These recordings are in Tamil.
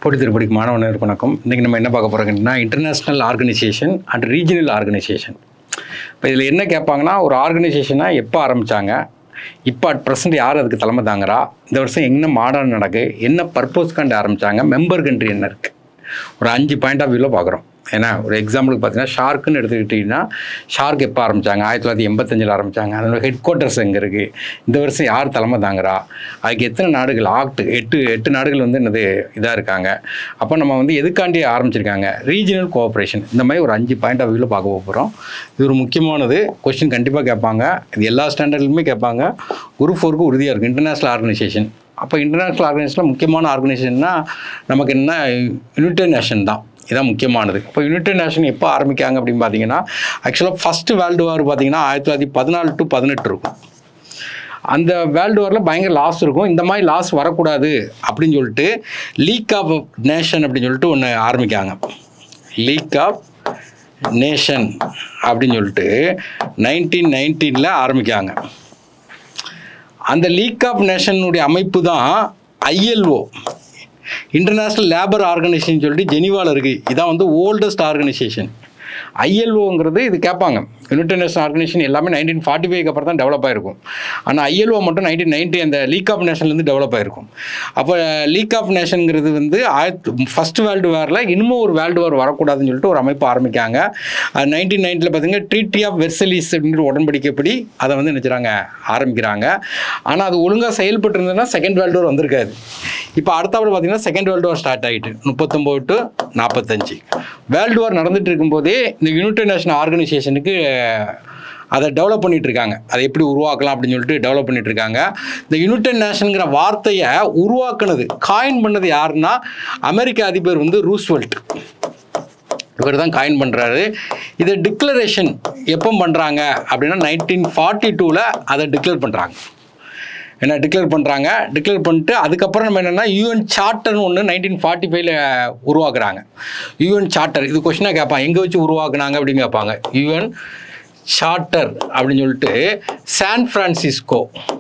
போட்டி திருப்படிக்கு மாணவனர் வணக்கம் இன்றைக்கி நம்ம என்ன பார்க்க போகிறோங்கன்னா international organisation and regional organisation இப்போ இதில் என்ன கேட்பாங்கன்னா ஒரு ஆர்கனைசேஷனை எப்போ ஆரம்பித்தாங்க இப்போ அட் ப்ரெசென்ட் யார் அதுக்கு தலைமை தாங்குறா இந்த வருஷம் என்ன மாடர்ன் நடக்கு என்ன பர்பஸ்க்காண்டி ஆரம்பித்தாங்க மெம்பர் கண்ட்ரி என்ன இருக்குது ஒரு அஞ்சு பாயிண்ட் ஆஃப் வியூவில் பார்க்குறோம் ஏன்னா ஒரு எக்ஸாம்பிளுக்கு பார்த்தீங்கன்னா ஷார்க்குன்னு எடுத்துக்கிட்டிங்கன்னா ஷார்க் எப்போ ஆரம்பித்தாங்க ஆயிரத்தி தொள்ளாயிரத்தி எண்பத்தஞ்சில் ஆரம்பித்தாங்க அதனோட ஹெட் குவார்ட்டர்ஸ் எங்கே இருக்குது இந்த வருஷம் யார் தலைமை தாங்குறா அதுக்கு எத்தனை நாடுகள் ஆக்ட் எட்டு எட்டு நாடுகள் வந்து என்னது இதாக இருக்காங்க அப்போ நம்ம வந்து எதுக்காண்டி ஆரம்பிச்சிருக்காங்க ரீஜனல் கோஆப்ரேஷன் இந்த மாதிரி ஒரு அஞ்சு பாயிண்ட் ஆஃப் வியூவில் பார்க்க போகிறோம் இது ஒரு முக்கியமானது கொஸ்டின் கண்டிப்பாக கேட்பாங்க இது எல்லா ஸ்டாண்டர்ட்லையுமே கேட்பாங்க குரூப் ஃபோருக்கு உறுதியாக இருக்குது இன்டர்நேஷ்னல் ஆர்கனைசேஷன் அப்போ இன்டர்நேஷ்னல் ஆர்கனைசேஷனில் முக்கியமான ஆர்கனைசேஷன்னா நமக்கு என்ன யுனைடெட் நேஷன் தான் இதான் முக்கியமானது இப்போ யுனைடெட் நேஷன் எப்போ ஆரம்பிக்காங்க அப்படின்னு பார்த்தீங்கன்னா ஆக்சுவலாக ஃபஸ்ட்டு வேர்ல்டு வார் பார்த்தீங்கன்னா ஆயிரத்தி தொள்ளாயிரத்தி பதினாலு டு பதினெட்டு இருக்கும் அந்த வேர்ல்டு வாரில் பயங்கர லாஸ் இருக்கும் இந்த மாதிரி லாஸ் வரக்கூடாது அப்படின்னு சொல்லிட்டு லீக் ஆஃப் நேஷன் அப்படின்னு சொல்லிட்டு ஒன்று ஆரம்பிக்காங்க லீக் ஆஃப் நேஷன் அப்படின்னு சொல்லிட்டு நைன்டீன் நைன்டீனில் ஆரம்பிக்காங்க அந்த லீக் ஆஃப் நேஷனுடைய அமைப்பு தான் ஐஎல்ஓ இன்டர்நேஷ்னல் லேபர் ஆர்கனைசேஷன் சொல்லிட்டு ஜெனிவாவில் இருக்குது இதான் வந்து ஓல்டஸ்ட் ஆர்கனைசேஷன் ஐஎல்ஓங்கிறது இது கேட்பாங்க யுனைடெட் நேஷன் ஆர்கனைசேஷன் எல்லாமே நைன்டீன் ஃபார்ட்டி ஃபைவ்க்கு அப்புறம் தான் டெவலப் ஆயிருக்கும் ஆனால் ஐஎல்ஓ மட்டும் நைன்டீன் நைன்டி அந்த லீக் ஆஃப் நேஷன்லேருந்து டெவலப் ஆயிருக்கும் அப்போ லீக் ஆஃப் நேஷனுங்கிறது வந்து ஆயிரத்து ஃபஸ்ட் வேர்ல்டு வாரில் இன்னமும் ஒரு வேர்ல்டு வார் வரக்கூடாதுன்னு சொல்லிட்டு ஒரு அமைப்பு ஆரம்பிக்காங்க நைன்டீன் நைன்ட்டியில் பார்த்தீங்கன்னா ட்ரீட்டி ஆஃப் வெர்சலிஸ் அப்படின்ற உடன்படிக்கைப்படி அதை வந்து நினைச்சுறாங்க ஆரம்பிக்கிறாங்க ஆனால் அது ஒழுங்காக செயல்பட்டு இருந்ததுன்னா செகண்ட் வேர்ல்டு வார் வந்திருக்காது இப்போ அடுத்தாப்புல பார்த்தீங்கன்னா செகண்ட் வேர்ல்டு வார் ஸ்டார்ட் ஆகிட்டு முப்பத்தொம்போது டு நாற்பத்தஞ்சு வேர்ல்டு வார் நடந்துட்டு இருக்கும்போதே இந்த யுனைடெட் நேஷன் ஆர்கனைசேஷனுக்கு அதை டெவலப் பண்ணிட்டு இருக்காங்க அதை எப்படி உருவாக்கலாம் அப்படின்னு சொல்லிட்டு டெவலப் பண்ணிட்டு இருக்காங்க இந்த யுனைடெட் நேஷனுங்கிற வார்த்தையை உருவாக்குனது காயின் பண்ணது யாருன்னா அமெரிக்க அதிபர் வந்து ரூஸ்வெல்ட் இவர் தான் காயின் பண்ணுறாரு இதை டிக்ளரேஷன் எப்போ பண்ணுறாங்க அப்படின்னா நைன்டீன் ஃபார்ட்டி டூவில் அதை டிக்ளேர் பண்ணுறாங்க என்ன டிக்ளேர் பண்ணுறாங்க டிக்ளேர் பண்ணிட்டு அதுக்கப்புறம் நம்ம என்னென்னா யூஎன் சார்ட்டர்னு ஒன்று நைன்டீன் ஃபார்ட்டி ஃபைவ்ல உருவாக்குறாங்க யூஎன் சார்ட்டர் இது கொஷினாக கேட்பாங்க எங்கே வச்சு உருவாக்குனாங்க அப்படின்னு கேட்பாங்க யூஎன் சார்ட்டர் அப்படின்னு சொல்லிட்டு சான் ஃப்ரான்சிஸ்கோ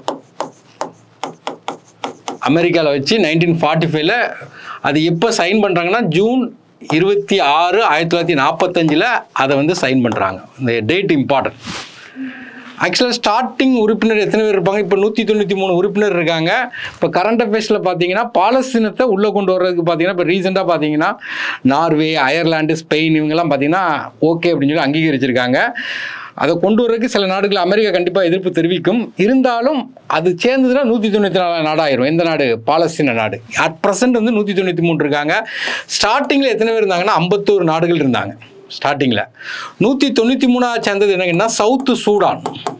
அமெரிக்காவில் வச்சு நைன்டீன் ஃபார்ட்டி ஃபைவ்ல அது எப்போ சைன் பண்ணுறாங்கன்னா ஜூன் இருபத்தி ஆறு ஆயிரத்தி தொள்ளாயிரத்தி நாற்பத்தஞ்சில் அதை வந்து சைன் பண்ணுறாங்க இந்த டேட் இம்பார்ட்டன்ட் ஆக்சுவலாக ஸ்டார்டிங் உறுப்பினர் எத்தனை பேர் இருப்பாங்க இப்போ நூற்றி தொண்ணூற்றி மூணு உறுப்பினர் இருக்காங்க இப்போ கரண்ட் அஃபேர்ஸில் பார்த்தீங்கன்னா பாலஸ்தீனத்தை உள்ளே கொண்டு வர்றதுக்கு பார்த்தீங்கன்னா இப்போ ரீசெண்டாக பார்த்தீங்கன்னா நார்வே அயர்லாண்டு ஸ்பெயின் இவங்கெல்லாம் பார்த்தீங்கன்னா ஓகே அப்படின்னு சொல்லி அங்கீகரிச்சிருக்காங்க அதை கொண்டு வர்றதுக்கு சில நாடுகள் அமெரிக்கா கண்டிப்பாக எதிர்ப்பு தெரிவிக்கும் இருந்தாலும் அது சேர்ந்ததுன்னா நூற்றி தொண்ணூற்றி நாலு நாடாயிரும் எந்த நாடு பாலஸ்தீன நாடு அட் ப்ரெசென்ட் வந்து நூற்றி தொண்ணூற்றி மூணு இருக்காங்க ஸ்டார்டிங்கில் எத்தனை பேர் இருந்தாங்கன்னா ஐம்பத்தோரு நாடுகள் இருந்தாங்க ஸ்டார்டிங்கில் நூற்றி தொண்ணூற்றி மூணாவது சேர்ந்தது என்னங்கன்னா சவுத்து சூடான்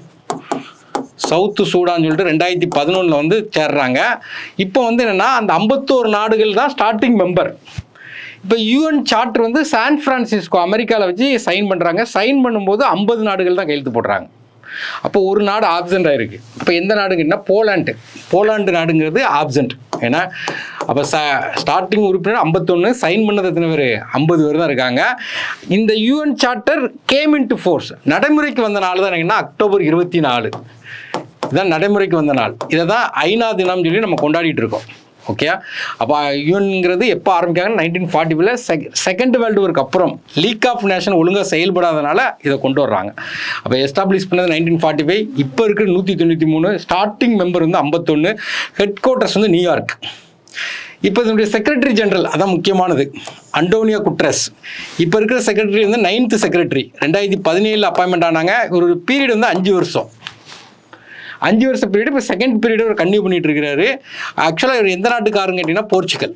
சவுத்து சூடான் சொல்லிட்டு ரெண்டாயிரத்தி பதினொன்றில் வந்து சேர்றாங்க இப்போ வந்து என்னென்னா அந்த ஐம்பத்தோரு நாடுகள் தான் ஸ்டார்டிங் மெம்பர் இப்போ யூஎன் சார்ட்டர் வந்து சான் ஃப்ரான்சிஸ்கோ அமெரிக்காவில் வச்சு சைன் பண்ணுறாங்க சைன் பண்ணும்போது ஐம்பது நாடுகள் தான் கையெழுத்து போடுறாங்க அப்போ ஒரு நாடு ஆப்சண்ட் ஆயிருக்கு இப்போ எந்த நாடுங்கன்னா போலாண்டு போலாண்டு நாடுங்கிறது ஆப்சண்ட் ஏன்னா அப்போ ச ஸ்டார்டிங் உறுப்பினர் ஐம்பத்தொன்று சைன் பண்ணது எத்தனை பேர் ஐம்பது பேர் தான் இருக்காங்க இந்த UN charter came into force நடைமுறைக்கு வந்த நாள் தான் என்னங்கன்னா அக்டோபர் இருபத்தி நாலு இதுதான் நடைமுறைக்கு வந்த நாள் இதை தான் ஐநா தினம் சொல்லி நம்ம கொண்டாடிட்டு இருக்கோம் ஓகே அப்போ யூஎன்ங்கிறது எப்போ ஆரம்பிக்காங்க நைன்டீன் ஃபார்ட்டி ஃபைவ்ல செக் செகண்ட் வேர்ல்டு வார்க்கு அப்புறம் லீக் ஆஃப் நேஷன் ஒழுங்காக செயல்படாதனால இதை கொண்டு வர்றாங்க அப்போ எஸ்டாப்ளிஷ் பண்ணது நைன்டீன் ஃபார்ட்டி ஃபைவ் இப்போ இருக்கிற நூற்றி தொண்ணூற்றி மூணு ஸ்டார்டிங் மெம்பர் வந்து ஐம்பத்தொன்று ஹெட் குவார்ட்டர்ஸ் வந்து நியூயார்க் இப்போ இதனுடைய செக்ரட்டரி ஜெனரல் அதான் முக்கியமானது அண்டோனியா குட்ரஸ் இப்போ இருக்கிற செக்ரட்டரி வந்து நைன்த்து செக்ரட்டரி ரெண்டாயிரத்தி பதினேழில் அப்பாயின்மெண்ட் ஆனாங்க ஒரு பீரியட் வந்து அஞ்சு வருஷம் அஞ்சு வருஷம் பீரியட் இப்போ செகண்ட் பீரியட் ஒரு கன்டினியூ பண்ணிட்டு இருக்கிறாரு ஆக்சுவலாக இவர் எந்த நாட்டுக்காரங்க கேட்டிங்கன்னா போர்ச்சுகல்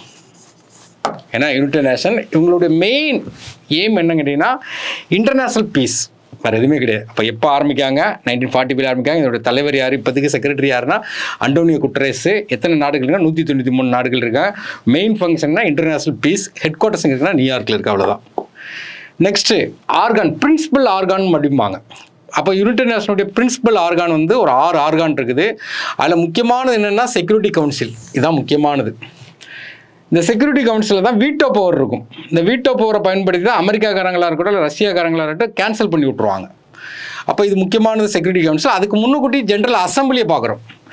ஏன்னா யுனைடெட் நேஷன் இவங்களுடைய மெயின் எய்ம் என்னன்னு கேட்டிங்கன்னா இன்டர்நேஷ்னல் பீஸ் வேறு எதுவுமே கிடையாது அப்போ எப்போ ஆரம்பிக்காங்க நைன்டீன் ஃபார்ட்டி ஃபைவ் ஆரம்பிக்காங்க இதோட தலைவர் யார் இப்போதைக்கு செக்ரட்டரி யாருன்னா அண்டோனியோ குட்ரேஸ் எத்தனை நாடுகள் இருக்கா நூற்றி தொண்ணூற்றி மூணு நாடுகள் இருக்காங்க மெயின் ஃபங்க்ஷன்னா இன்டர்நேஷ்னல் பீஸ் ஹெட் குவார்ட்டர்ஸ் இருக்குன்னா நியூயார்க்கில் இருக்கு அவ்வளோதான் நெக்ஸ்ட்டு ஆர்கான் பிரின்சிபல் ஆர்கான் அப்படிம்பாங்க அப்போ யுனைடெட் நேஷனுடைய பிரின்சிபல் ஆர்கான் வந்து ஒரு ஆறு ஆர்கான் இருக்குது அதில் முக்கியமானது என்னென்னா செக்யூரிட்டி கவுன்சில் இதுதான் முக்கியமானது இந்த செக்யூரிட்டி கவுன்சிலில் தான் வீட்டோ பவர் இருக்கும் இந்த வீட்டோ பவரை பயன்படுத்தி தான் அமெரிக்காக்காரங்களாக இருக்கட்டும் இல்லை ரஷ்யாக்காரங்களாக இருக்கட்டும் கேன்சல் பண்ணி விட்ருவாங்க அப்போ இது முக்கியமானது செக்யூரிட்டி கவுன்சில் அதுக்கு முன்னுக்கூட்டி ஜென்ரல் அசம்பிளியை பார்க்குறோம்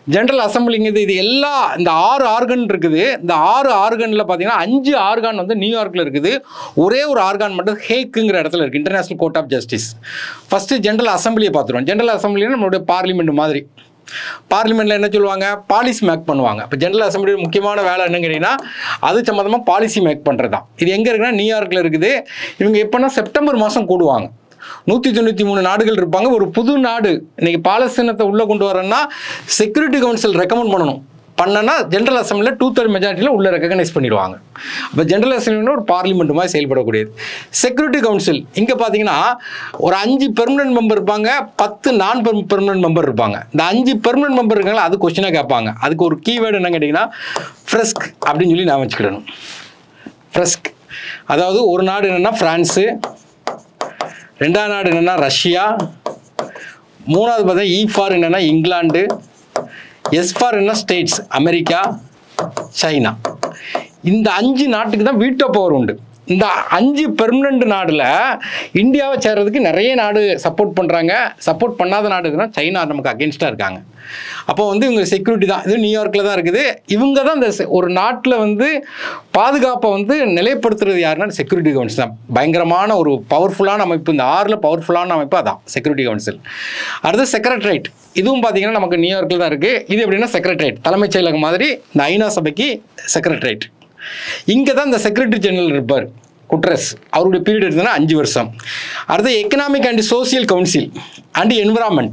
ஜென்ரல் அசம்பிளிங்கிறது இது எல்லா இந்த ஆறு ஆர்கன் இருக்குது இந்த ஆறு ஆர்கனில் பார்த்தீங்கன்னா அஞ்சு ஆர்கான் வந்து நியூயார்க்கில் இருக்குது ஒரே ஒரு ஆர்கான் மட்டும் ஹேக்குங்கிற இடத்துல இருக்குது international court of justice first general அசம்பிளியை பார்த்துருவோம் ஜென்ரல் அசம்பிளினா நம்மளுடைய பார்லிமெண்ட் மாதிரி பார்லிமெண்ட்டில் என்ன சொல்லுவாங்க பாலிசி மேக் பண்ணுவாங்க இப்போ ஜெனரல் அசம்பிளியோட முக்கியமான வேலை என்னன்னு கேட்டிங்கன்னா அது சம்மந்தமாக பாலிசி மேக் பண்ணுறது தான் இது எங்கே இருக்குன்னா நியூயார்க்கில் இருக்குது இவங்க எப்போனா செப்டம்பர் மாதம் கூடுவாங்க நூற்றி தொண்ணூற்றி மூணு நாடுகள் இருப்பாங்க ஒரு புது நாடு இன்னைக்கு பாலஸ்தீனத்தை உள்ளே கொண்டு வரேன்னா செக்யூரிட்டி கவுன்சில் ரெக்கமெண்ட் பண்ணணும் பண்ணனா ஜென்ரல் அசம்பிளியில் டூ தேர்ட் மெஜாரிட்டியில் உள்ள ரெக்கக்னைஸ் பண்ணிடுவாங்க அப்போ ஜென்ரல் அசம்பிளினா ஒரு பார்லிமெண்ட் மாதிரி செயல்படக்கூடியது செக்யூரிட்டி கவுன்சில் இங்கே பார்த்தீங்கன்னா ஒரு அஞ்சு பெர்மனன்ட் மெம்பர் இருப்பாங்க பத்து நான் பெர்மனன்ட் மெம்பர் இருப்பாங்க இந்த அஞ்சு பெர்மனன்ட் மெம்பர் இருக்காங்களா அது கொஸ்டினாக கேட்பாங்க அதுக்கு ஒரு கீவேர்டு என்ன கேட்டிங்கன்னா ஃப்ரெஸ்க் அப்படின்னு சொல்லி நான் வச்சுக்கிடணும் ஃப்ரெஸ்க் அதாவது ஒரு நாடு என்னென்னா ஃப்ரான்ஸு ரெண்டாவது நாடு என்னென்னா ரஷ்யா மூணாவது பார்த்தா இ ஃபார் என்னென்னா இங்கிலாந்து எஸ் ஃபார் என்ன ஸ்டேட்ஸ் அமெரிக்கா சைனா இந்த அஞ்சு நாட்டுக்கு தான் வீட்டோ பவர் உண்டு இந்த அஞ்சு பெர்மனண்ட் நாடில் இந்தியாவை சேர்றதுக்கு நிறைய நாடு சப்போர்ட் பண்ணுறாங்க சப்போர்ட் பண்ணாத நாடு எதுனா சைனா நமக்கு அகேன்ஸ்டாக இருக்காங்க அப்போ வந்து இவங்க செக்யூரிட்டி தான் இது நியூயார்க்கில் தான் இருக்குது இவங்க தான் இந்த செ- ஒரு நாட்டில் வந்து பாதுகாப்பை வந்து நிலைப்படுத்துறது யாருன்னா செக்யூரிட்டி கவுன்சில் தான் பயங்கரமான ஒரு பவர்ஃபுல்லான அமைப்பு இந்த ஆறில் பவர்ஃபுல்லான அமைப்பு அதான் செக்யூரிட்டி கவுன்சில் அடுத்து செக்ரட்டரைட் இதுவும் பார்த்தீங்கன்னா நமக்கு நியூயார்க்கில் தான் இருக்குது இது எப்படின்னா செக்ரட்டரைட் தலைமைச் செயலகம் மாதிரி இந்த ஐநா சபைக்கு செக்ரட்டரைட் இங்கே தான் இந்த செக்ரட்டரி ஜெனரல் இருப்பார் குட்ரஸ் அவருடைய பீரியட் எடுத்ததுன்னா அஞ்சு வருஷம் அடுத்து economic and social council and environment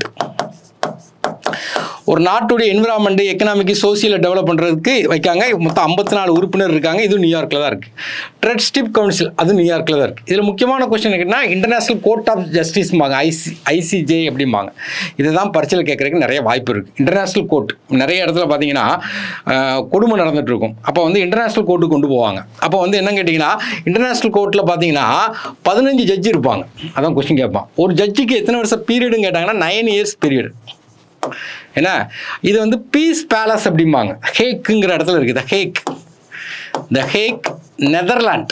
ஒரு நாட்டுடைய என்விரான்மெண்ட் எக்கனாமிக் சோசியலை டெவலப் பண்ணுறதுக்கு வைக்காங்க மொத்தம் ஐம்பத்தி நாலு உறுப்பினர் இருக்காங்க இது நியூயார்க்கில் தான் இருக்குது ட்ரெட் ஸ்டிப் கவுன்சில் அது நியூயார்க்கில் தான் இருக்குது இதில் முக்கியமான கொஸ்டின் என்னன்னா இன்டர்நேஷனல் கோர்ட் ஆஃப் ஜஸ்டிஸ்பாங்க ஐசி ஐசிஜே அப்படிம்பாங்க இதுதான் பரீட்சையில் கேட்குறதுக்கு நிறைய வாய்ப்பு இருக்குது இன்டர்நேஷனல் கோர்ட் நிறைய இடத்துல பார்த்தீங்கன்னா ஆஹ், கொடுமை நடந்துட்டு இருக்கும் அப்போ வந்து இன்டர்நேஷனல் கோர்ட்டுக்கு கொண்டு போவாங்க அப்போ வந்து என்ன கேட்டிங்கன்னா இன்டர்நேஷனல் கோர்ட்டில் பார்த்தீங்கன்னா பதினஞ்சு ஜட்ஜி இருப்பாங்க அதான் கொஸ்டின் கேட்பான் ஒரு ஜட்ஜிக்கு எத்தனை வருஷம் பீரியடுன்னு கேட்டாங்கன்னா நைன் இயர்ஸ் பீரியட் என்ன இது வந்து பீஸ் பேலஸ் அப்படிம்பாங்க ஹேக்குங்கிற இடத்துல இருக்குது ஹேக் த ஹேக் நெதர்லாண்ட்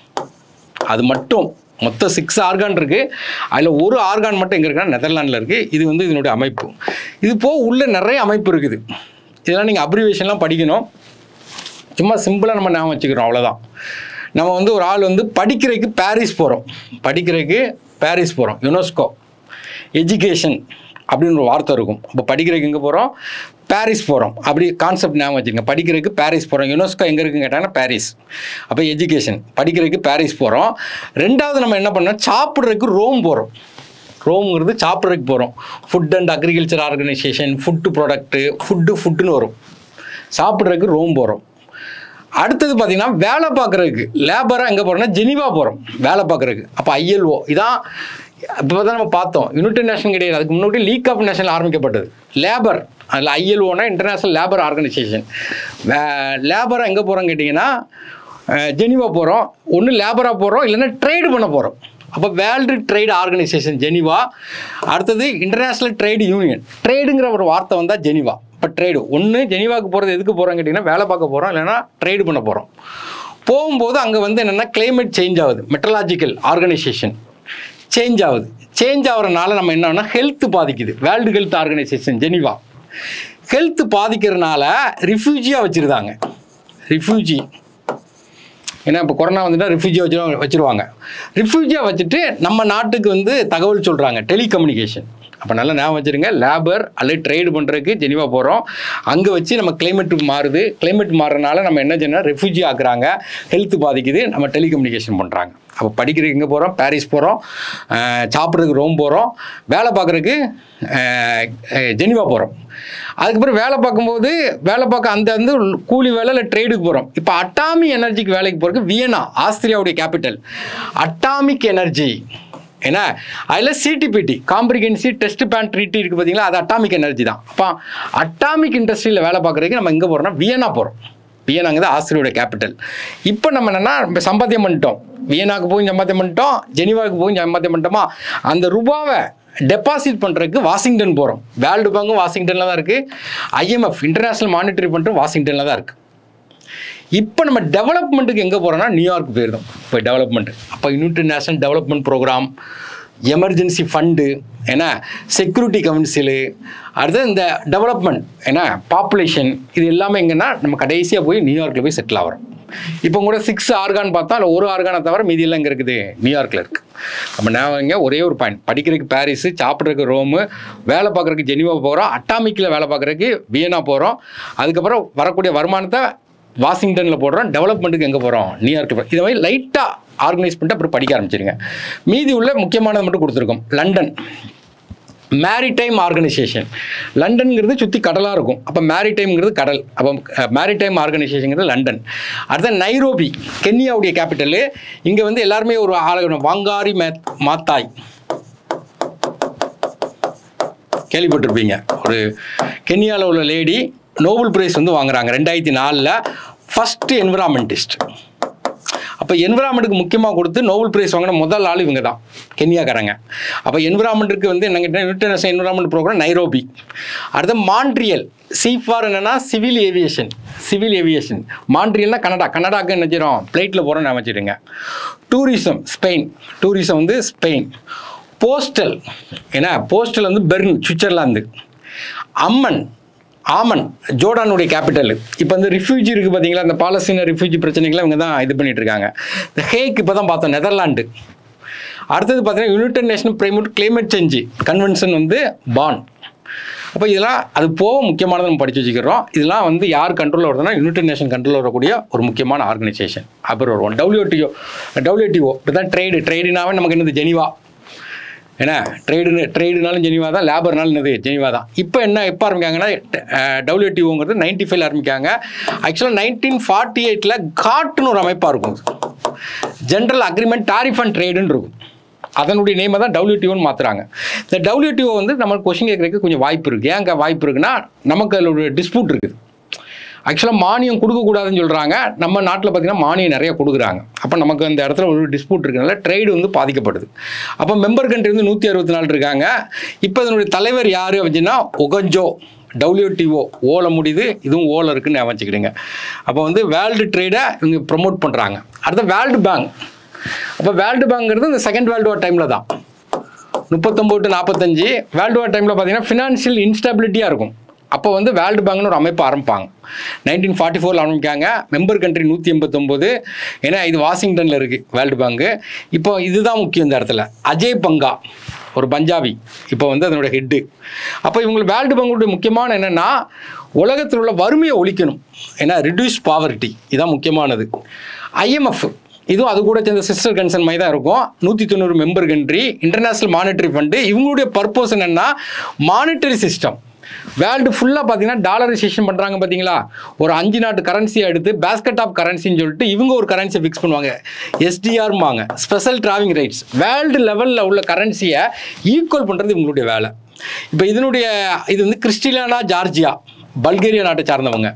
அது மட்டும் மொத்தம் சிக்ஸ் ஆர்கான் இருக்குது அதில் ஒரு ஆர்கான் மட்டும் எங்கே இருக்குன்னா நெதர்லாண்டில் இருக்குது இது வந்து இதனுடைய அமைப்பு இது போக உள்ள நிறைய அமைப்பு இருக்குது இதெல்லாம் நீங்கள் அப்ரிவேஷன்லாம் படிக்கணும் சும்மா சிம்பிளாக நம்ம ஞாபகம் வச்சுக்கிறோம் அவ்வளோதான் நம்ம வந்து ஒரு ஆள் வந்து படிக்கிறதுக்கு பாரிஸ் போகிறோம் படிக்கிறதுக்கு பாரிஸ் போகிறோம் யுனெஸ்கோ எஜுகேஷன் அப்படின்னு ஒரு வார்த்தை இருக்கும் அப்போ படிக்கிறதுக்கு எங்கே போகிறோம் பாரிஸ் போகிறோம் அப்படி கான்செப்ட் ஞாபகம் வச்சுருங்க படிக்கிறதுக்கு பாரிஸ் போகிறோம் யுனெஸ்கோ எங்கே இருக்குன்னு கேட்டாங்கன்னா பாரிஸ் அப்போ எஜுகேஷன் படிக்கிறதுக்கு பாரிஸ் போகிறோம் ரெண்டாவது நம்ம என்ன பண்ணோம் சாப்பிட்றதுக்கு ரோம் போகிறோம் ரோம்ங்கிறது சாப்பிட்றதுக்கு போகிறோம் food and agriculture organisation food product food ஃபுட்டுன்னு வரும் சாப்பிட்றதுக்கு ரோம் போகிறோம் அடுத்தது பார்த்தீங்கன்னா வேலை பார்க்குறதுக்கு லேபராக எங்கே போகிறோம்னா ஜெனிவா போகிறோம் வேலை பார்க்குறதுக்கு அப்போ ஐஎல்ஓ இதான் இப்போ தான் நம்ம பார்த்தோம் யுனைடெட் நேஷன் கிடையாது அதுக்கு முன்னாடி லீக் ஆஃப் நேஷன் ஆரம்பிக்கப்பட்டது லேபர் அதில் ஐஎல்ஓனா இன்டர்நேஷனல் லேபர் ஆர்கனைசேஷன் லேபராக எங்கே போகிறோம் கேட்டிங்கன்னா அஹ், ஜெனிவா போகிறோம் ஒன்று லேபராக போகிறோம் இல்லைன்னா ட்ரேடு பண்ண போகிறோம் அப்போ வேர்ல்டு ட்ரேட் ஆர்கனைசேஷன் ஜெனிவா அடுத்தது இன்டர்நேஷ்னல் ட்ரேட் யூனியன் ட்ரேடுங்கிற ஒரு வார்த்தை வந்தால் ஜெனிவா இப்போ ட்ரேடு ஒன்று ஜெனிவாக்கு போகிறது எதுக்கு போகிறோம் கேட்டிங்கன்னா வேலை பார்க்க போகிறோம் இல்லைன்னா ட்ரேடு பண்ண போகிறோம் போகும்போது அங்கே வந்து என்னென்னா climate சேஞ்ச் ஆகுது மெட்ரலாஜிக்கல் ஆர்கனைசேஷன் சேஞ்ச் ஆகுது சேஞ்ச் ஆகிறனால நம்ம என்னன்னா ஹெல்த் பாதிக்குது world health organisation Geneva health பாதிக்கிறதுனால ரிஃப்யூஜியாக வச்சுருந்தாங்க ரிஃப்யூஜி ஏன்னா இப்போ கொரோனா வந்துட்டா ரிஃப்யூஜியாக வச்சு வச்சுருவாங்க ரிஃப்யூஜியாக வச்சுட்டு நம்ம நாட்டுக்கு வந்து தகவல் சொல்கிறாங்க டெலிகம்யூனிகேஷன் அப்போ நல்லா ஞாபகம் வச்சுருங்க லேபர் அல்லது ட்ரேடு பண்ணுறதுக்கு ஜெனிவா போகிறோம் அங்கே வச்சு நம்ம climate மாறுது climate மாறுறதுனால நம்ம என்ன செய்யணும் ரெஃப்யூஜி ஆக்குறாங்க ஹெல்த் பாதிக்குது நம்ம டெலிகம்யூனிகேஷன் பண்ணுறாங்க அப்போ படிக்கிறதுக்கு எங்கே போகிறோம் பாரிஸ் போகிறோம் சாப்பிட்றதுக்கு ரோம் போகிறோம் வேலை பார்க்குறதுக்கு ஜெனிவா போகிறோம் அதுக்கப்புறம் வேலை பார்க்கும்போது வேலை பார்க்க அந்த வந்து கூலி வேலை இல்லை ட்ரேடுக்கு போகிறோம் இப்போ அட்டாமி எனர்ஜிக்கு வேலைக்கு போகிறதுக்கு வியனா ஆஸ்திரியாவுடைய கேபிட்டல் அட்டாமிக் எனர்ஜி ஏன்னா அதில் CTBT comprehensive test ban treaty இருக்குது பார்த்தீங்களா அது அட்டாமிக் எனர்ஜி தான் அப்போ அட்டாமிக் இண்டஸ்ட்ரியில் வேலை பார்க்குறதுக்கு நம்ம எங்கே போகிறோம்னா வியனா போகிறோம் வியனாங்க தான் ஆஸ்திரியோட கேபிட்டல் இப்போ நம்ம என்னென்னா நம்ம சம்பாத்தியம் பண்ணிட்டோம் வியனாக்கு போய் சம்பாத்தியம் பண்ணிட்டோம் ஜெனிவாவுக்கு போய் சம்பாத்தியம் பண்ணிட்டோமா அந்த ரூபாவை டெபாசிட் பண்ணுறதுக்கு வாஷிங்டன் போகிறோம் வேர்ல்டு பேங்கும் வாஷிங்டனில் தான் இருக்குது ஐஎம்எஃப் இன்டர்நேஷ்னல் மானிட்டரி பண்ணுறது வாஷிங்டனில் தான் இருக்குது இப்போ நம்ம டெவலப்மெண்ட்டுக்கு எங்கே போகிறோம்னா நியூயார்க் போயிருந்தோம் இப்போ டெவலப்மெண்ட் அப்போ united national development programme emergency fund ஏன்னா செக்யூரிட்டி கவுன்சிலு அடுத்து இந்த டெவலப்மெண்ட் ஏன்னா பாப்புலேஷன் இது எல்லாமே எங்கன்னா நம்ம கடைசியாக போய் நியூயார்க்கில் போய் செட்டில் ஆகிறோம் இப்போ கூட சிக்ஸ் ஆர்கான் பார்த்தா அதில் ஒரு ஆர்கானை தவிர மீதி எல்லாம் இங்கே இருக்குது நியூயார்க்கில் இருக்குது நம்ம நான் இங்கே ஒரே ஒரு பாயிண்ட் படிக்கிறதுக்கு பாரிஸு சாப்பிட்றதுக்கு ரோமு வேலை பார்க்குறதுக்கு ஜெனிவா போகிறோம் அட்டாமிக்கில் வேலை பார்க்குறதுக்கு வியனா போகிறோம் அதுக்கப்புறம் வரக்கூடிய வருமானத்தை வாஷிங்டனில் போடுறோம் டெவலப்மெண்ட்டுக்கு எங்கே போகிறோம் நியூயார்க்கில் போகிறோம் இதை மாதிரி லைட்டாக ஆர்கனைஸ் பண்ணிட்டு அப்புறம் படிக்க ஆரம்பிச்சிருங்க மீதி உள்ள முக்கியமானது மட்டும் கொடுத்துருக்கோம் லண்டன் மேரிடைம் ஆர்கனைசேஷன் லண்டன்ங்கிறது சுற்றி கடலாக இருக்கும் அப்போ மேரிடைம்ங்கிறது கடல் அப்போ மேரிடைம் ஆர்கனைசேஷனுங்கிறது லண்டன் அடுத்த நைரோபி கென்யாவுடைய கேபிட்டலு இங்கே வந்து எல்லாருமே ஒரு ஆளு வாங்காரி மே மாத்தாய் கேள்விப்பட்டிருப்பீங்க ஒரு கென்யாவில் உள்ள லேடி நோபல் பிரைஸ் வந்து வாங்குறாங்க ரெண்டாயிரத்தி நாலில் ஃபஸ்ட்டு என்விரான்மெண்டிஸ்ட் அப்போ என்விரான்மெண்ட்டுக்கு முக்கியமாக கொடுத்து நோபல் பிரைஸ் வாங்கின முதல் ஆள் இவங்க தான் கென்யாக்காரங்க அப்போ என்விரான்மெண்ட்டுக்கு வந்து என்ன கேட்டால் இன்டர்நேஷனல் என்விரான்மெண்ட் ப்ரோக்ராம் நைரோபி அடுத்து மான்ட்ரியல் சிஃபார் என்னன்னா சிவில் ஏவியேஷன் சிவில் ஏவியேஷன் மான்ட்ரியல்னா கனடா கனடாக்கு என்ன செய்கிறோம் ஃப்ளைட்டில் போகிறோம் நான் வச்சுடுங்க டூரிசம் ஸ்பெயின் டூரிசம் வந்து ஸ்பெயின் போஸ்டல் ஏன்னா போஸ்டல் வந்து பெர்ன் சுவிட்சர்லாந்து அம்மன் ஆமன் ஜோர்டானுடைய கேபிட்டல் இப்போ வந்து ரிஃப்யூஜி இருக்குது பார்த்தீங்களா இந்த பாலஸ்தீன ரிஃப்யூஜி பிரச்சனைகளை இவங்க தான் இது பண்ணிட்டு இருக்காங்க இந்த ஹேக் இப்போ தான் பார்த்தோம் நெதர்லாண்டு அடுத்தது பார்த்தீங்கன்னா யுனைடெட் நேஷன் பிரைமேட் கிளைமேட் சேஞ்சு கன்வென்ஷன் வந்து பான் அப்போ இதெல்லாம் அது போக முக்கியமானதை நம்ம படித்து வச்சுக்கிறோம் இதெல்லாம் வந்து யார் கண்ட்ரோலில் வருதுன்னா யுனைடெட் நேஷன் கண்ட்ரோலில் வரக்கூடிய ஒரு முக்கியமான ஆர்கனைசேஷன் அப்புறம் வருவோம் டபிள்யூடிஓ டபிள்யூடிஓ இப்படி தான் ட்ரேடு ட்ரேடுனாவே நமக்கு என்னது ஜெனிவா ஏன்னா ட்ரேடு ட்ரேடுனாலும் ஜெனிவா தான் லேபர்னாலும் என்னது ஜெனிவா தான் இப்போ என்ன எப்போ ஆரம்பிக்காங்கன்னா டபிள்யூடிஓங்கிறது நைன்டி ஃபைவ்ல ஆரம்பிக்காங்க ஆக்சுவலாக நைன்டீன் ஃபார்ட்டி எயிட்டில் காட்டுன்னு ஒரு அமைப்பாக இருக்கும் ஜென்ரல் அக்ரிமெண்ட் டாரிஃப் அண்ட் ட்ரேடுன்னு இருக்கும் அதனுடைய நேமை தான் டபிள்யூடிஓன்னு மாற்றுறாங்க இந்த டபிள்யூடிஓ வந்து நம்ம கொஷின் கேட்குறதுக்கு கொஞ்சம் வாய்ப்பு இருக்குது ஏங்க வாய்ப்பு இருக்குன்னா நமக்கு அதில் ஒரு டிஸ்பியூட் இருக்குது ஆக்சுவலாக மானியம் கொடுக்கக்கூடாதுன்னு சொல்கிறாங்க நம்ம நாட்டில் பார்த்தீங்கன்னா மானியம் நிறைய கொடுக்குறாங்க அப்போ நமக்கு அந்த இடத்துல ஒரு டிஸ்பியூட் இருக்கிறனால ட்ரேடு வந்து பாதிக்கப்படுது அப்போ மெம்பர் கண்ட்ரி வந்து நூற்றி அறுபத்தி நாலு இருக்காங்க இப்போ இதனுடைய தலைவர் யார் அப்படின்னா ஒகஞ்சோ டபிள்யூடிஓ ஓல முடியுது இதுவும் ஓல இருக்குன்னு ஞாபகம் வச்சுக்கிடுங்க அப்போ வந்து வேர்ல்டு ட்ரேடை இவங்க ப்ரொமோட் பண்ணுறாங்க அடுத்த வேர்ல்டு பேங்க் அப்போ வேர்ல்டு பேங்க்ங்கிறது இந்த செகண்ட் வேர்ல்டு வார் டைமில் தான் முப்பத்தொம்போது டு நாற்பத்தஞ்சு வேர்ல்டு வார் டைமில் பார்த்தீங்கன்னா ஃபினான்ஷியல் இன்ஸ்டபிலிட்டியாக இருக்கும் அப்போ வந்து வேர்ல்டு பேங்க்னு ஒரு அமைப்பு ஆரம்பிப்பாங்க நைன்டீன் ஃபார்ட்டி ஃபோரில் ஆரம்பிக்காங்க மெம்பர் கண்ட்ரி நூற்றி எண்பத்தொம்போது ஏன்னா இது வாஷிங்டனில் இருக்குது வேர்ல்டு பேங்க்கு இப்போ இதுதான் முக்கியம் இந்த இடத்துல அஜய் பங்கா ஒரு பஞ்சாபி இப்போ வந்து அதனோட ஹெட்டு அப்போ இவங்களுக்கு வேர்ல்டு பேங்குடைய முக்கியமான என்னென்னா உலகத்தில் உள்ள வறுமையை ஒழிக்கணும் ஏன்னா ரிடியூஸ் பாவர்ட்டி இதான் முக்கியமானது ஐஎம்எஃப் இதுவும் அது கூட சேர்ந்த சிஸ்டர் கன்சர்ன் மாதிரி தான் இருக்கும் நூற்றி தொண்ணூறு member country international monetary fund இவங்களுடைய பர்பஸ் என்னென்னா மானிட்டரி சிஸ்டம் வேர்ல்டு ஃபுல்லாக பார்த்தீங்கன்னா டாலரைசேஷன் பண்ணுறாங்க பார்த்தீங்களா ஒரு அஞ்சு நாட்டு கரன்சியை எடுத்து பேஸ்கெட் ஆஃப் கரன்சின்னு சொல்லிட்டு இவங்க ஒரு கரன்சியை ஃபிக்ஸ் பண்ணுவாங்க எஸ்டிஆர்மாங்க ஸ்பெஷல் டிராவிங் ரைட்ஸ் வேர்ல்டு லெவலில் உள்ள கரன்சியை ஈக்குவல் பண்ணுறது இவங்களுடைய வேலை இப்போ இதனுடைய இது வந்து கிறிஸ்டிலானா ஜார்ஜியா பல்கேரியா நாட்டை சார்ந்தவங்க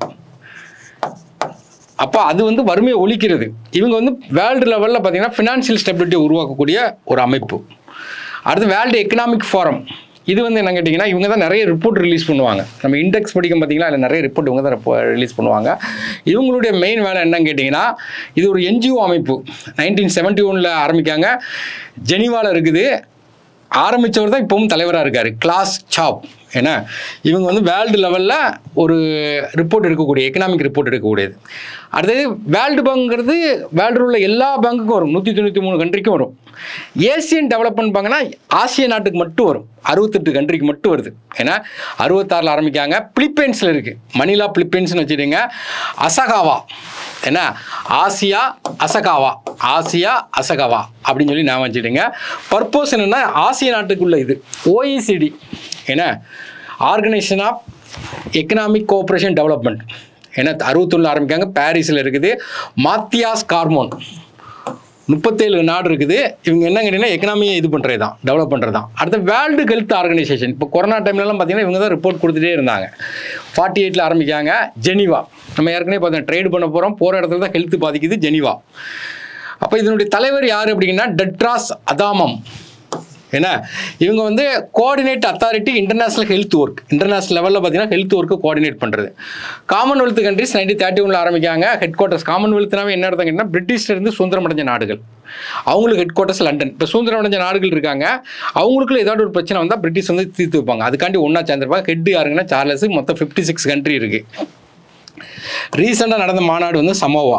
அப்போ அது வந்து வறுமையை ஒழிக்கிறது இவங்க வந்து வேர்ல்டு லெவலில் பார்த்தீங்கன்னா ஃபினான்ஷியல் ஸ்டெபிலிட்டி உருவாக்கக்கூடிய ஒரு அமைப்பு அடுத்து வேர்ல்டு எக்கனாமிக் ஃபாரம் இது வந்து என்ன கேட்டிங்கன்னா இவங்க தான் நிறைய ரிப்போர்ட் ரிலீஸ் பண்ணுவாங்க நம்ம இண்டெக்ஸ் படிக்கும் பார்த்தீங்கன்னா அதில் நிறைய ரிப்போர்ட் இவங்க தான் ரிலீஸ் பண்ணுவாங்க இவங்களுடைய மெயின் வேலை என்னன்னு கேட்டிங்கன்னா இது ஒரு என்ஜிஓ அமைப்பு நைன்டீன் செவன்ட்டி ஒனில் ஆரம்பிக்காங்க ஜெனிவாவில் இருக்குது ஆரம்பித்தவர் தான் இப்பவும் தலைவராக இருக்கார் கிளாஸ் சாப் ஏன்னா இவங்க வந்து வேர்ல்டு லெவலில் ஒரு ரிப்போர்ட் எடுக்கக்கூடிய எக்கனாமிக் ரிப்போர்ட் எடுக்கக்கூடியது அடுத்தது வேர்ல்டு பேங்க்ங்கிறது வேர்ல்டு உள்ள எல்லா பேங்குக்கும் வரும் நூற்றி தொண்ணூற்றி மூணு கண்ட்ரிக்கும் வரும் ஏசியன் டெவலப்மெண்ட் பேங்க்னா ஆசிய நாட்டுக்கு மட்டும் வரும் அறுபத்தெட்டு கண்ட்ரிக்கு மட்டும் வருது ஏன்னா அறுபத்தாறில் ஆரம்பிக்காங்க பிலிப்பைன்ஸில் இருக்குது மணிலா பிலிப்பைன்ஸ்னு வச்சுடுங்க அசகாவா என்ன ஆசியா அசகாவா ஆசியா அசகாவா அப்படின்னு சொல்லி நான் வச்சுடுங்க பர்பஸ் என்னென்னா ஆசிய நாட்டுக்குள்ள இது ஓஇசிடி என்ன organisation of economic cooperation development ஏன்னா அறுபத்தொன்னு ஆரம்பிக்காங்க பாரிஸில் இருக்குது மாத்தியாஸ் கார்மோன் முப்பத்தேழு நாடு இருக்குது இவங்க என்ன கேட்டீங்கன்னா எக்கனாமியை இது பண்ணுறது தான் டெவலப் பண்ணுறது தான் அடுத்து வேர்ல்டு ஹெல்த் ஆர்கனைசேஷன் இப்போ கொரோனா டைம்லலாம் பார்த்தீங்கன்னா இவங்க தான் ரிப்போர்ட் கொடுத்துட்டே இருந்தாங்க ஃபார்ட்டி எயிட்டில் ஆரம்பிக்காங்க ஜெனிவா நம்ம ஏற்கனவே பார்த்தோம் ட்ரேட் பண்ண போகிறோம் போகிற இடத்துல தான் ஹெல்த் பாதிக்குது ஜெனிவா அப்போ இதனுடைய தலைவர் யார் அப்படிங்கன்னா டெட்ராஸ் அதாமம் என்ன இவங்க வந்து coordinate authority international health work international லெவலில் பார்த்தீங்கன்னா ஹெல்த் ஒர்க்கு கோஆர்டினேட் பண்ணுறது காமன்வெல்த் கண்ட்ரிஸ் நைன்டீன் தேர்ட்டி ஒன்ல ஆரம்பிக்காங்க ஹெட் குவார்ட்டர்ஸ் காமன்வெல்த்னாவே என்ன அர்த்தம் கேட்டால் பிரிட்டிஷ்ல இருந்து சுதந்திரம் அடைஞ்ச நாடுகள் அவங்களுக்கு ஹெட் குவார்ட்டர்ஸ் லண்டன் இப்போ சுதந்திரம் அடைஞ்ச நாடுகள் இருக்காங்க அவங்களுக்குள்ள ஏதாவது ஒரு பிரச்சனை வந்தால் பிரிட்டிஷ் வந்து தீர்த்து வைப்பாங்க அதுக்காண்டி ஒன்றா சேர்ந்துருப்பாங்க ஹெட் யாருங்கன்னா சார்லஸ் மொத்தம் ஃபிஃப்டி சிக்ஸ் கண்ட்ரி இருக்குது ரீசெண்டாக நடந்த மாநாடு வந்து சமோவா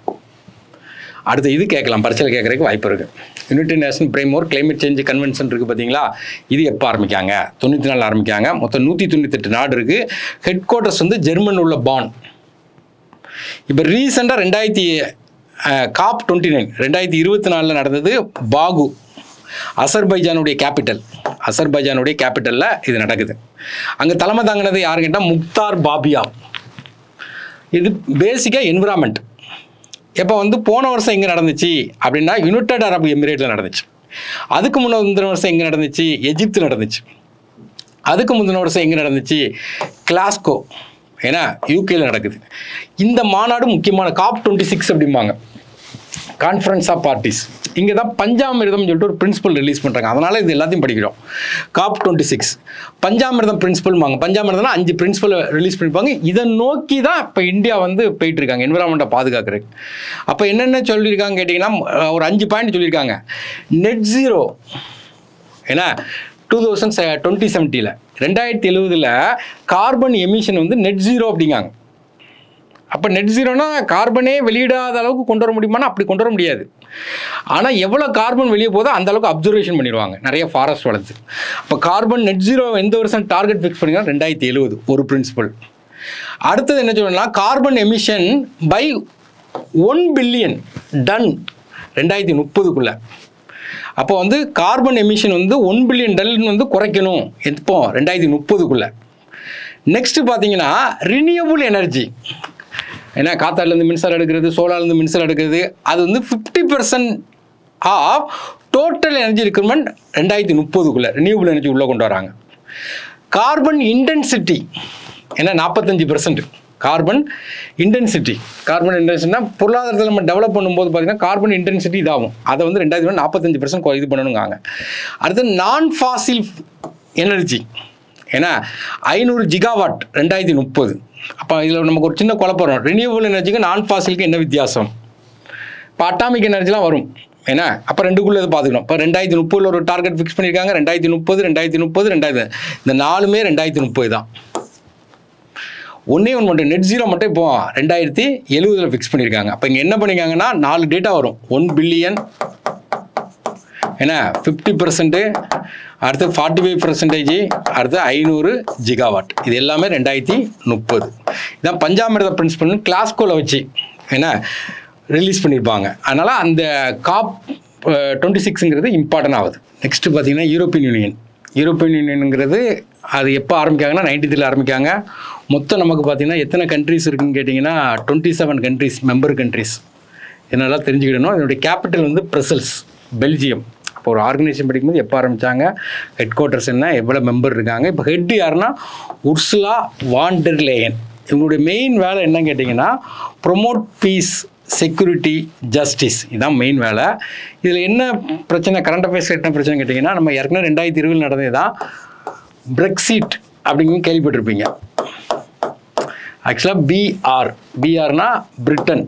அடுத்து இது கேட்கலாம் பரிசல் கேட்கறதுக்கு வாய்ப்பு இருக்குது யுனைடெட் நேஷன் பிரேமோர் கிளைமேட் சேஞ்ச் கன்வென்ஷன் இருக்குது பார்த்தீங்களா இது எப்போ ஆரம்பிக்காங்க தொண்ணூற்றி நாலு ஆரம்பிக்காங்க மொத்தம் நூற்றி தொண்ணூத்தெட்டு நாடு இருக்குது ஹெட் குவார்ட்டர்ஸ் வந்து ஜெர்மன் உள்ள பான் இப்போ ரீசெண்டாக ரெண்டாயிரத்தி காப் டுவெண்ட்டி நைன் ரெண்டாயிரத்தி இருபத்தி நாலில் நடந்தது பாகு அசர்பைஜானுடைய கேபிட்டல் அசர்பைஜானுடைய கேபிட்டலில் இது நடக்குது அங்கே தலைமை தாங்கினது யாரு கேட்டால் முக்தார் பாபியா இது பேசிக்காக என்விரான்மெண்ட் எப்போ வந்து போன வருஷம் எங்கே நடந்துச்சு அப்படின்னா யுனைடெட் அரபு எமிரேட்டில் நடந்துச்சு அதுக்கு முன்ன முந்தின வருஷம் எங்கே நடந்துச்சு எஜிப்து நடந்துச்சு அதுக்கு முந்தின வருஷம் எங்கே நடந்துச்சு கிளாஸ்கோ ஏன்னா யூகேல நடக்குது இந்த மாநாடு முக்கியமான காப் டுவெண்ட்டி சிக்ஸ் அப்படிம்பாங்க கான்ஃபரன்ஸ் ஆஃப் பார்ட்டிஸ் இங்கே தான் பஞ்சாமிர்தம்னு சொல்லிட்டு ஒரு பிரின்சிபல் ரிலீஸ் பண்ணுறாங்க அதனால் இது எல்லாத்தையும் படிக்கிறோம் காப் டுவெண்ட்டி சிக்ஸ் பஞ்சாமிர்தம் பிரின்சிபல்வாங்க பஞ்சாமிர்தம்னா அஞ்சு பிரின்சிபல் ரிலீஸ் பண்ணிருப்பாங்க இதை நோக்கி தான் இப்போ இந்தியா வந்து போயிட்டு இருக்காங்க என்விரான்மெண்ட்டை பாதுகாக்கிறதுக்கு அப்போ என்னென்ன சொல்லியிருக்காங்க கேட்டிங்கன்னா அஹ், ஒரு அஞ்சு பாயிண்ட் சொல்லியிருக்காங்க நெட் ஜீரோ ஏன்னா டூ தௌசண்ட் டுவெண்ட்டி செவன்ட்டியில் ரெண்டாயிரத்தி எழுவதில் கார்பன் எமிஷன் வந்து நெட் ஜீரோ அப்படிங்காங்க அப்போ நெட் ஜீரோனா கார்பனே வெளியிடாத அளவுக்கு கொண்டு வர முடியுமானா அப்படி கொண்டு வர முடியாது ஆனால் எவ்வளோ கார்பன் வெளியே போதோ அந்த அளவுக்கு அப்சர்வேஷன் பண்ணிடுவாங்க நிறைய ஃபாரஸ்ட் வளர்த்து அப்போ கார்பன் நெட் ஜீரோ எந்த வருஷம் டார்கெட் ஃபிக்ஸ் பண்ணிங்கன்னா ரெண்டாயிரத்தி எழுபது ஒரு பிரின்சிபல் அடுத்தது என்ன சொல்லணும்னா carbon emission by one billion ton ரெண்டாயிரத்தி முப்பதுக்குள்ளே அப்போ வந்து கார்பன் எமிஷன் வந்து ஒன் பில்லியன் டன் வந்து குறைக்கணும் எப்போ ரெண்டாயிரத்தி முப்பதுக்குள்ளே நெக்ஸ்ட் பார்த்தீங்கன்னா ரினியூவபிள் எனர்ஜி ஏன்னா காத்தாலேருந்து மின்சாரம் எடுக்கிறது சோலார்லேருந்து மின்சாரம் எடுக்கிறது அது வந்து fifty percent of total energy recruitment ரெண்டாயிரத்தி முப்பதுக்குள்ளே ரினியூவபிள் எனர்ஜி உள்ளே கொண்டு வராங்க கார்பன் இன்டென்சிட்டி ஏன்னா நாற்பத்தஞ்சு பர்சன்ட் கார்பன் இன்டென்சிட்டி கார்பன் இன்டென்சிட்டினா பொருளாதாரத்தில் நம்ம டெவலப் பண்ணும்போது பார்த்தீங்கன்னா கார்பன் இன்டென்சிட்டி இதாகும் அதை வந்து ரெண்டாயிரத்தி நாற்பத்தஞ்சு பர்சன்ட் இது பண்ணணுங்காங்க அடுத்து நான் ஃபாசில் எனர்ஜி ஏன்னா ஐநூறு ஜிகாவாட் ரெண்டாயிரத்தி முப்பது அப்போ இதில் நமக்கு ஒரு சின்ன குழப்பம் வரும் ரினியூவபிள் எனர்ஜிக்கு நான் ஃபாசிலுக்கு என்ன வித்தியாசம் இப்போ அட்டாமிக் எனர்ஜிலாம் வரும் ஏன்னா அப்போ ரெண்டுக்குள்ளே இது பார்த்துக்கணும் இப்போ ரெண்டாயிரத்தி முப்பதில் ஒரு டார்கெட் ஃபிக்ஸ் பண்ணியிருக்காங்க ரெண்டாயிரத்தி முப்பது ரெண்டாயிரத்தி முப்பது ரெண்டாயிரத்தி இந்த நாலுமே ரெண்டாயிரத்தி முப்பது தான் ஒன்றே ஒன்று மட்டும் நெட் ஜீரோ மட்டும் இப்போ ரெண்டாயிரத்தி எழுபதில் ஃபிக்ஸ் பண்ணியிருக்காங்க அப்போ இங்கே என்ன பண்ணியிருக்காங்கன்னா நாலு டேட்டா வரும் ஒன் பில்லியன் ஏன்னா ஃபிஃப்டி பர்சன்ட்டு அடுத்து ஃபார்ட்டி ஃபைவ் பர்சன்டேஜ் அடுத்து ஐநூறு ஜிகாவாட் இது எல்லாமே ரெண்டாயிரத்தி முப்பது இதான் பஞ்சாமிரத பிரின்சிபல் கிளாஸ்கோவில் வச்சு ஏன்னா ரிலீஸ் பண்ணியிருப்பாங்க அதனால் அந்த காப் டுவெண்ட்டி சிக்ஸுங்கிறது இம்பார்ட்டன்ட் ஆகுது நெக்ஸ்ட்டு பார்த்தீங்கன்னா யூரோப்பியன் யூனியன் யூரோப்பியன் யூனியனுங்கிறது அது எப்போ ஆரம்பிக்காங்கன்னா நைன்டி த்ரீல ஆரம்பிக்காங்க மொத்தம் நமக்கு பார்த்தீங்கன்னா எத்தனை கண்ட்ரிஸ் இருக்குன்னு கேட்டிங்கன்னா twenty seven countries member countries இதெல்லாம் தெரிஞ்சுக்கிடணும் இதனுடைய கேபிட்டல் வந்து பிரசல்ஸ் பெல்ஜியம் இப்போ ஒரு ஆர்கனைசேஷன் படிக்கும்போது எப்போ ஆரம்பித்தாங்க ஹெட் குவார்ட்டர்ஸ் என்ன எவ்வளோ மெம்பர் இருக்காங்க இப்போ ஹெட் யாருன்னா உர்சுலா வாண்டர் லேயன் இவங்களுடைய மெயின் வேலை என்னன்னு கேட்டிங்கன்னா ப்ரொமோட் பீஸ் செக்யூரிட்டி ஜஸ்டிஸ் இதுதான் மெயின் வேலை இதில் என்ன பிரச்சனை கரண்ட் அஃபேர்ஸ் என்ன பிரச்சனை கேட்டிங்கன்னா நம்ம ஏற்கனவே ரெண்டாயிரத்தி இருபதில் நடந்தது தான் பிரெக்சிட் அப்படிங்கிறது கேள்விப்பட்டிருப்பீங்க ஆக்சுவலாக பிஆர் பிஆர்னா பிரிட்டன்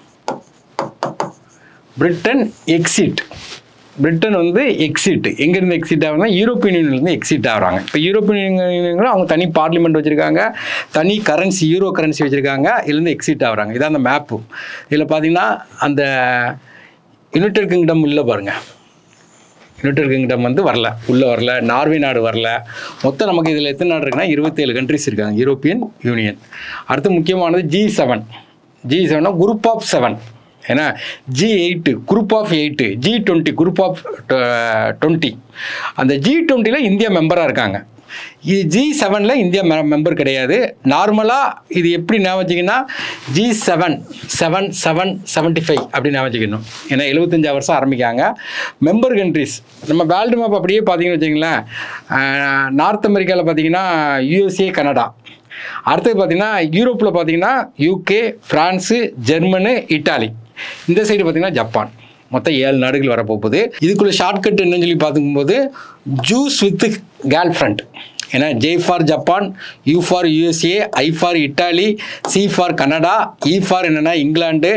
பிரிட்டன் எக்ஸிட் பிரிட்டன் வந்து எக்ஸிட் எங்கேருந்து எக்ஸிட் ஆகுதுன்னா யூரோப்பியன் யூனியன்லேருந்து எக்ஸிட் ஆகுறாங்க இப்போ யூரோப்பியன் யூனியன் அவங்க தனி பார்லிமெண்ட் வச்சுருக்காங்க தனி கரன்சி யூரோ கரன்சி வச்சுருக்காங்க இதுலேருந்து எக்ஸிட் ஆகுறாங்க இதான் அந்த மேப்பு இதில் பார்த்தீங்கன்னா அந்த யுனைடெட் கிங்டம் இல்லை பாருங்கள் யுனைடெட் கிங்டம் வந்து வரல உள்ளே வரல நார்வே நாடு வரல மொத்தம் நமக்கு இதில் எத்தனை நாடு இருக்குன்னா இருபத்தேழு கண்ட்ரிஸ் இருக்காங்க யூரோப்பியன் யூனியன் அடுத்து முக்கியமானது ஜி செவன் ஜி செவனா குரூப் ஆஃப் செவன் ஏன்னா G eight group of eight G twenty group of twenty அந்த ஜி டுவெண்ட்டியில் இந்தியா மெம்பராக இருக்காங்க இது ஜி செவனில் இந்தியா மெ மெம்பர் கிடையாது நார்மலாக இது எப்படி ஞாபகம் வச்சிங்கன்னா G seven seven seven seventy five அப்படி ஞாபகம் வச்சுக்கணும் ஏன்னா எழுபத்தஞ்சா வருஷம் ஆரம்பிக்காங்க மெம்பர் கண்ட்ரிஸ் நம்ம வேர்ல்டு மேப் அப்படியே பார்த்தீங்கன்னு வச்சிங்களேன் நார்த் அமெரிக்காவில் பார்த்தீங்கன்னா யூஎஸ்ஏ கனடா அடுத்தது பார்த்தீங்கன்னா யூரோப்பில் பார்த்தீங்கன்னா யூகே ஃப்ரான்ஸு ஜெர்மனு இட்டாலி இந்த சைடு பார்த்தீங்கன்னா ஜப்பான் மொத்தம் ஏழு நாடுகள் வரப்போகுது இதுக்குள்ள ஷார்ட்கட் என்னன்னு சொல்லி பார்க்கும்போது ஜூஸ் வித் கேர்ள் ஃப்ரெண்ட் ஏன்னா J for Japan U for USA I for Italy C for Canada E for என்னென்னா England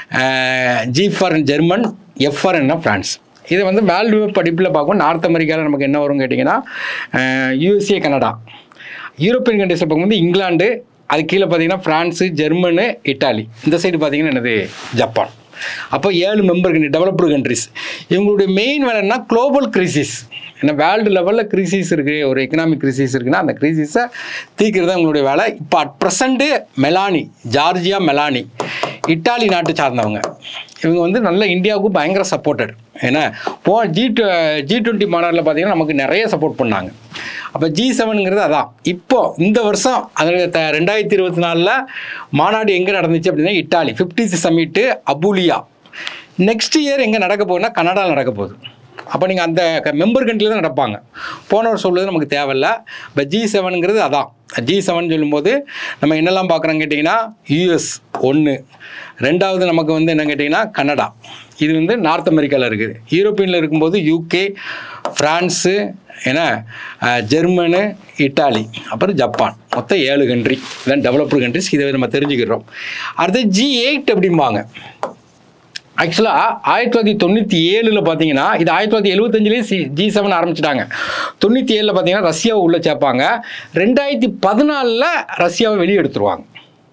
G for German F for என்ன ஃப்ரான்ஸ் இது வந்து வேல்யூ படிப்பில் பார்க்கும் நார்த் அமெரிக்காவில் நமக்கு என்ன வரும் கேட்டிங்கன்னா யூஎஸ்ஏ கனடா யூரோப்பியன் கண்ட்ரீஸில் பார்க்கும்போது இங்கிலாந்து அது கீழே பார்த்தீங்கன்னா ஃப்ரான்ஸு ஜெர்மனு இட்டாலி இந்த சைடு பார்த்தீங்கன்னா என்னது ஜப்பான் அப்போ ஏழு மெம்பர் டெவலப்டு கண்ட்ரிஸ் இவங்களுடைய மெயின் வேலை என்ன குளோபல் கிரிசிஸ் ஏன்னா வேர்ல்டு லெவலில் கிரிசிஸ் இருக்குது ஒரு எக்கனாமிக் கிரிசிஸ் இருக்குன்னா அந்த கிரிசிஸை தீர்க்கிறது தான் உங்களுடைய வேலை இப்போ at present Meloni Giorgia Meloni Italy நாட்டு சார்ந்தவங்க இவங்க வந்து நல்ல இந்தியாவுக்கு பயங்கர சப்போர்ட்டட் ஏன்னா போ ஜி ஜி டுவெண்ட்டி மாநாட்டில் பார்த்தீங்கன்னா நமக்கு நிறைய சப்போர்ட் பண்ணாங்க அப்போ ஜி செவனுங்கிறது அதான் இப்போ இந்த வருஷம் அதில் த ரெண்டாயிரத்தி இருபத்தி நாலில் மாநாடு எங்கே நடந்துச்சு அப்படின்னா Italy fiftieth summit Apulia next year எங்கே நடக்க போகுதுன்னா கனடாவில் நடக்க போகுது அப்போ நீங்கள் அந்த மெம்பர் கண்ட்ரியில் தான் நடப்பாங்க போனவர் சொல்லுறது நமக்கு தேவையில்ல இப்போ ஜி செவனுங்கிறது அதான் ஜி செவன் சொல்லும்போது நம்ம என்னெல்லாம் பார்க்குறோம் கேட்டிங்கன்னா யூஎஸ் ஒன்று ரெண்டாவது நமக்கு வந்து என்ன கேட்டிங்கன்னா கனடா இது வந்து நார்த் அமெரிக்காவில் இருக்குது யூரோப்பியனில் இருக்கும்போது யூகே ஃப்ரான்ஸு ஏன்னா அஹ், ஜெர்மனு இட்டாலி அப்புறம் ஜப்பான் மொத்தம் ஏழு கண்ட்ரி இதான் டெவலப்டு கண்ட்ரிஸ் இதை நம்ம தெரிஞ்சுக்கிறோம் அடுத்து ஜி எயிட் அப்படிம்பாங்க ஆக்சுவலாக ஆயிரத்தி தொள்ளாயிரத்தி தொண்ணூற்றி ஏழில் பார்த்தீங்கன்னா இது ஆயிரத்தி தொள்ளாயிரத்தி எழுபத்தஞ்சிலேயே சி ஜி செவன் ஆரம்பிச்சிட்டாங்க தொண்ணூற்றி ஏழில் பார்த்தீங்கன்னா ரஷ்யாவை உள்ளே சேர்ப்பாங்க ரெண்டாயிரத்தி பதினாலில் ரஷ்யாவை வெளியே எடுத்துருவாங்க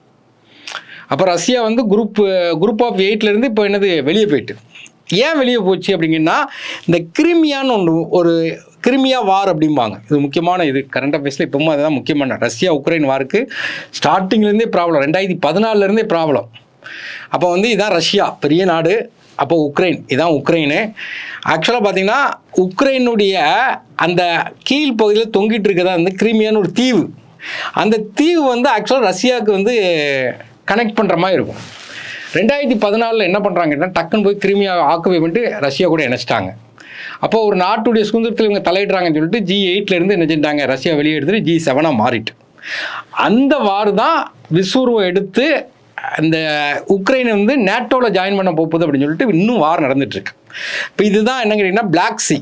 அப்போ ரஷ்யா வந்து குரூப் குரூப் ஆஃப் எயிட்லேருந்து இப்போ என்னது வெளியே போயிட்டு ஏன் வெளியே போச்சு அப்படிங்கன்னா இந்த கிரிமியான்னு ஒன்று ஒரு கிரிமியா வார் அப்படிம்பாங்க இது முக்கியமான இது கரண்ட் அஃபேர்ஸில் இப்பவும் அதுதான் முக்கியமான ரஷ்யா உக்ரைன் வாருக்கு ஸ்டார்டிங்லேருந்தே ப்ராப்ளம் ரெண்டாயிரத்தி பதினாலிருந்தே ப்ராப்ளம் அப்போ வந்து இதான் ரஷ்யா பெரிய நாடு அப்போ உக்ரைன் இதான் உக்ரைனு ஆக்சுவலாக பார்த்தீங்கன்னா உக்ரைனுடைய அந்த கீழ் பகுதியில் தொங்கிட்டு இருக்கதா வந்து கிரிமியான்னு ஒரு தீவு அந்த தீவு வந்து ஆக்சுவலாக ரஷ்யாவுக்கு வந்து கனெக்ட் பண்ணுற மாதிரி இருக்கும் ரெண்டாயிரத்தி பதினாலில் என்ன பண்ணுறாங்கன்னா டக்குன்னு போய் கிரிமியா ஆக்குபை பண்ணிட்டு ரஷ்யா கூட இணைச்சிட்டாங்க அப்போ ஒரு நாட்டுடைய சுதந்திரத்தில் இவங்க தலையிடுறாங்கன்னு சொல்லிட்டு ஜி எயிட்லேருந்து என்ன செஞ்சாங்க ரஷ்யா வெளியே எடுத்துட்டு ஜி செவனாக மாறிட்டு அந்த வார் தான் விஸ்வரூபம் எடுத்து அந்த உக்ரைனை வந்து நேட்டோவில் ஜாயின் பண்ண போகுது அப்படின்னு சொல்லிட்டு இன்னும் வார் நடந்துட்டுருக்கு இப்போ இதுதான் என்ன கேட்டிங்கன்னா பிளாக் சி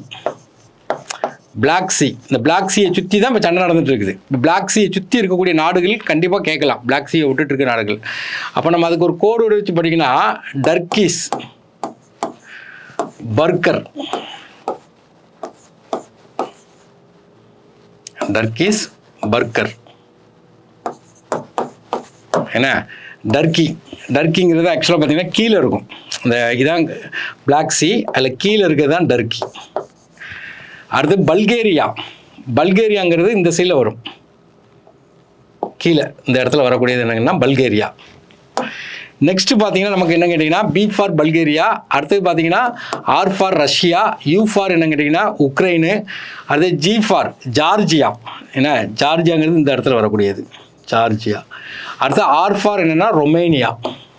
பிளாக் சி இந்த பிளாக் சீயை சுற்றி தான் இப்போ சண்டை நடந்துட்டு இருக்குது இப்போ பிளாக் சீயை சுற்றி இருக்கக்கூடிய நாடுகள் கண்டிப்பாக கேட்கலாம் பிளாக் சீயை விட்டுட்டு இருக்க நாடுகள் அப்போ நம்ம அதுக்கு ஒரு கோடு வச்சு படிக்கணும்னா டர்க்கிஸ் பர்கர் டர்க்கிஸ் பர்கர் என்ன டர்க்கி டர்க்கிங்கிறது ஆக்சுவலாக பார்த்தீங்கன்னா கீழே இருக்கும் இந்த இதான் பிளாக் சி அதில் கீழே இருக்கிறது தான் டர்க்கி அடுத்து பல்கேரியா பல்கேரியாங்கிறது இந்த சைடில் வரும் கீழே இந்த இடத்துல வரக்கூடியது என்னங்கன்னா பல்கேரியா நெக்ஸ்ட் பார்த்தீங்கன்னா நமக்கு என்ன கேட்டிங்கன்னா பி ஃபார் பல்கேரியா அடுத்தது பார்த்தீங்கன்னா R for Russia U for என்ன கேட்டிங்கன்னா உக்ரைனு அடுத்து ஜி ஃபார் ஜார்ஜியா என்ன ஜார்ஜியாங்கிறது இந்த இடத்துல வரக்கூடியது ஜார்ஜியா அடுத்து ஆர் ஃபார் என்னென்னா ரொமேனியா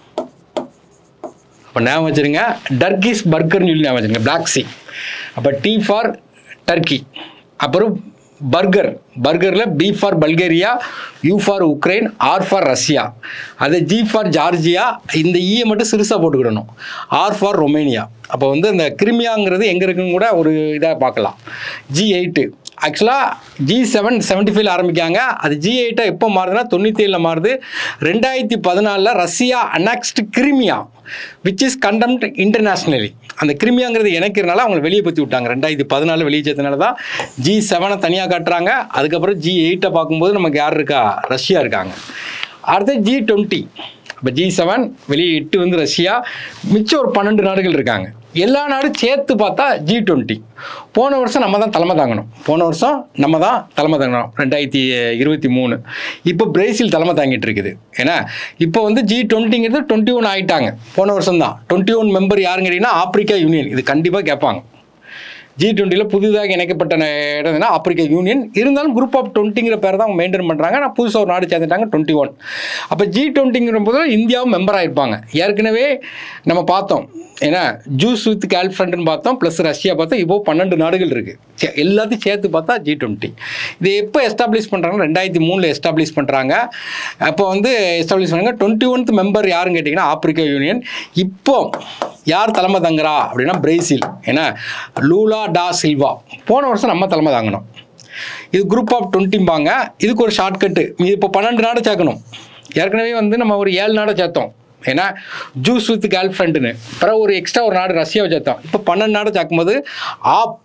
அப்போ ஞாபகம் வச்சுருங்க டர்கிஸ் பர்கர்னு சொல்லி ஞாபகம் வச்சுருங்க பிளாக் சி அப்போ டி ஃபார் டர்க்கி அப்புறம் பர்கர் பர்கரில் B for Bulgaria U for Ukraine R for Russia அது ஜி ஃபார் ஜார்ஜியா இந்த ஈயை மட்டும் சிறுசாக போட்டுக்கிடணும் ஆர் ஃபார் ரொமேனியா அப்போ வந்து இந்த கிரிமியாங்கிறது எங்கே இருக்குன்னு கூட ஒரு இதாக பார்க்கலாம் ஜி எயிட்டு ஆக்சுவலாக ஜி செவன் செவன்ட்டி ஃபைவ்ல ஆரம்பிக்காங்க அது ஜி எயிட்டாக எப்போ மாறுதுன்னா தொண்ணூற்றி ஏழில் மாறுது ரெண்டாயிரத்தி பதினாலில் Russia annexed Crimea which is condemned internationally அந்த கிரிமியாங்கிறது இணைக்கிறனால அவங்க வெளியே பற்றி விட்டாங்க ரெண்டாயிரத்தி பதினாலு வெளியே சேர்த்தனால தான் ஜி செவனை தனியாக காட்டுறாங்க அதுக்கப்புறம் ஜி எயிட்டை பார்க்கும்போது நமக்கு யார் இருக்கா ரஷ்யா இருக்காங்க அடுத்து ஜி டுவெண்ட்டி இப்போ ஜி செவன் வெளியே எட்டு வந்து ரஷ்யா மிச்சம் ஒரு பன்னெண்டு நாடுகள் இருக்காங்க எல்லா நாடும் சேர்த்து பார்த்தா ஜி டுவெண்ட்டி போன வருஷம் நம்ம தான் தலைமை தாங்கணும் போன வருஷம் நம்ம தான் தலைமை தாங்கணும் ரெண்டாயிரத்தி இருபத்தி மூணு இப்போ பிரேசில் தலைமை தாங்கிட்டு இருக்குது ஏன்னா இப்போ வந்து ஜி டுவெண்ட்டிங்கிறது டுவெண்ட்டி ஒன் ஆகிட்டாங்க போன வருஷம் தான் டுவெண்ட்டி ஒன் மெம்பர் யாருன்னு கேட்டிங்கன்னா ஆப்பிரிக்கா யூனியன் இது கண்டிப்பாக கேட்பாங்க ஜி டுவெண்ட்டியில் புதிதாக இணைக்கப்பட்ட ந- இடம் என்ன ஆப்பிரிக்க யூனியன் இருந்தாலும் குரூப் ஆஃப் டுவெண்ட்டிங்கிற பேர் தான் அவங்க மெயின்டைன் பண்ணுறாங்க ஆனால் புதுசாக ஒரு நாடு சேர்ந்துட்டாங்க டுவெண்ட்டி ஒன் அப்போ ஜி டுவெண்ட்டிங்கிற போது இந்தியாவும் மெம்பர் ஆயிருப்பாங்க ஏற்கனவே நம்ம பார்த்தோம் ஏன்னா ஜூஸ் வித் கேல்ஃப்ரண்ட்னு பார்த்தோம் ப்ளஸ் ரஷ்யா பார்த்தோம் இப்போ பன்னெண்டு நாடுகள் இருக்குது எல்லாத்தையும் சேர்த்து பார்த்தா ஜி டுவெண்ட்டி இது எப்போ எஸ்டாப்ளிஷ் பண்ணுறாங்க ரெண்டாயிரத்தி மூணில் எஸ்டாப்ளிஷ் பண்ணுறாங்க அப்போ வந்து எஸ்டாப்ளிஷ் பண்ணாங்க டுவெண்ட்டி ஒன்த் மெம்பர் யாருன்னு கேட்டிங்கன்னா ஆப்பிரிக்கா யூனியன் இப்போ யார் தலைமை தங்குறா அப்படின்னா பிரேசில் ஏன்னா லூலா டா சில்வா போன வருஷம் நம்ம தலைமை தாங்கணும் இது குரூப் ஆஃப் டுவெண்ட்டிம்பாங்க இதுக்கு ஒரு ஷார்ட்கட்டு இது இப்போ பன்னெண்டு நாடு சேர்க்கணும் ஏற்கனவே வந்து நம்ம ஒரு ஏழு நாடை சேர்த்தோம் ஏன்னா ஜூஸ் வித் கேர்ள் ஃப்ரெண்டுன்னு பிறகு ஒரு எக்ஸ்ட்ரா ஒரு நாடு ரஷ்யாவை சேர்த்தோம் இப்போ பன்னெண்டு நாடு சேர்க்கும்போது ஆப்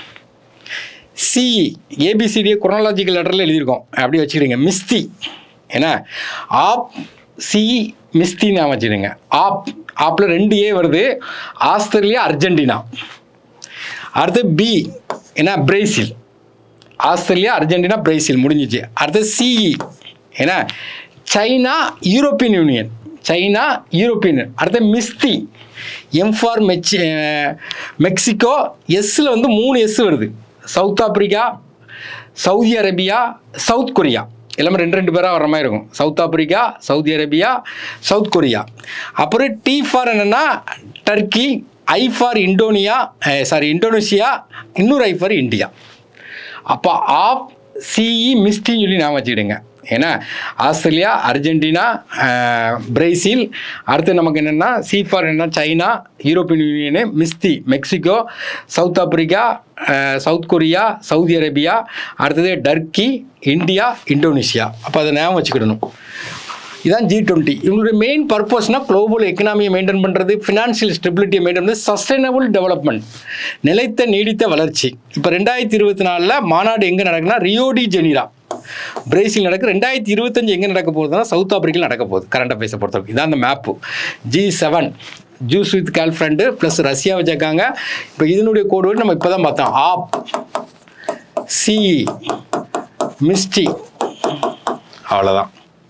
சிஇ ஏபிசிடியை குரோனாலஜிக்கல் லெட்டரில் எழுதியிருக்கோம் அப்படி வச்சுக்கிடுங்க மிஸ்தி என்ன ஆப் சிஇ மிஸ்தின்னு நான் வச்சுடுங்க ஆப் ஆப்பில் ரெண்டு ஏ வருது ஆஸ்திரேலியா அர்ஜென்டினா அடுத்து பி என்ன பிரேசில் ஆஸ்திரேலியா அர்ஜென்டினா பிரேசில் முடிஞ்சிச்சு அடுத்து சிஇ ஏன்னா China European union China European union. அடுத்து மிஸ்தி எம் ஃபார் மெச் மெக்சிகோ எஸ்ஸில் வந்து மூணு எஸ் வருது South Africa Saudi Arabia South Korea எல்லாமே ரெண்டு ரெண்டு பேராக வர மாதிரி இருக்கும் South Africa Saudi Arabia South Korea அப்புறம் டி ஃபார் என்னென்னா Turkey I for Indonesia sorry Indonesia இன்னொரு ஐ ஃபார் இந்தியா அப்போ ஆப் சிஇ மிஸ்டின்னு சொல்லி நான் வச்சுக்கிடுங்க ஏன்னா ஆஸ்திரேலியா அர்ஜென்டினா அஹ், பிரேசில் அடுத்து நமக்கு என்னென்னா சி ஃபார் என்ன China European union misty Mexico South Africa ah, South Korea Saudi Arabia அடுத்தது டர்க்கி இந்தியா இந்தோனேஷியா அப்போ அதை ஞாபகம் வச்சுக்கிடணும் இதான் ஜி டுவெண்ட்டி இவங்களுடைய மெயின் பர்பஸ்னா குளோபல் எக்கனாமியை மெயின்டைன் பண்ணுறது ஃபினான்ஷியல் ஸ்டெபிலிட்டியை மெயின்டைன் பண்ணுறது சஸ்டைனபிள் டெவலப்மெண்ட் நிலைத்த நீடித்த வளர்ச்சி இப்போ ரெண்டாயிரத்தி இருபத்தி நாலில் மாநாடு எங்கே நடக்குன்னா ரியோடி ஜெனிரா பிரேசில் நடக்கு ரெண்டாயிரத்தி இருபத்தஞ்சு எங்கே நடக்க போகுதுன்னா சவுத் ஆப்பிரிக்காவில் நடக்க போகுது கரண்ட் அஃபேர்ஸை பொறுத்தவரைக்கும் இதான் அந்த map G seven juice with girl friend plus Russia வச்சிருக்காங்க இப்போ இதனுடைய கோடு வந்து நம்ம இப்போ தான் பார்த்தோம் ஆப் சி மிஸ்டி அவ்வளோதான்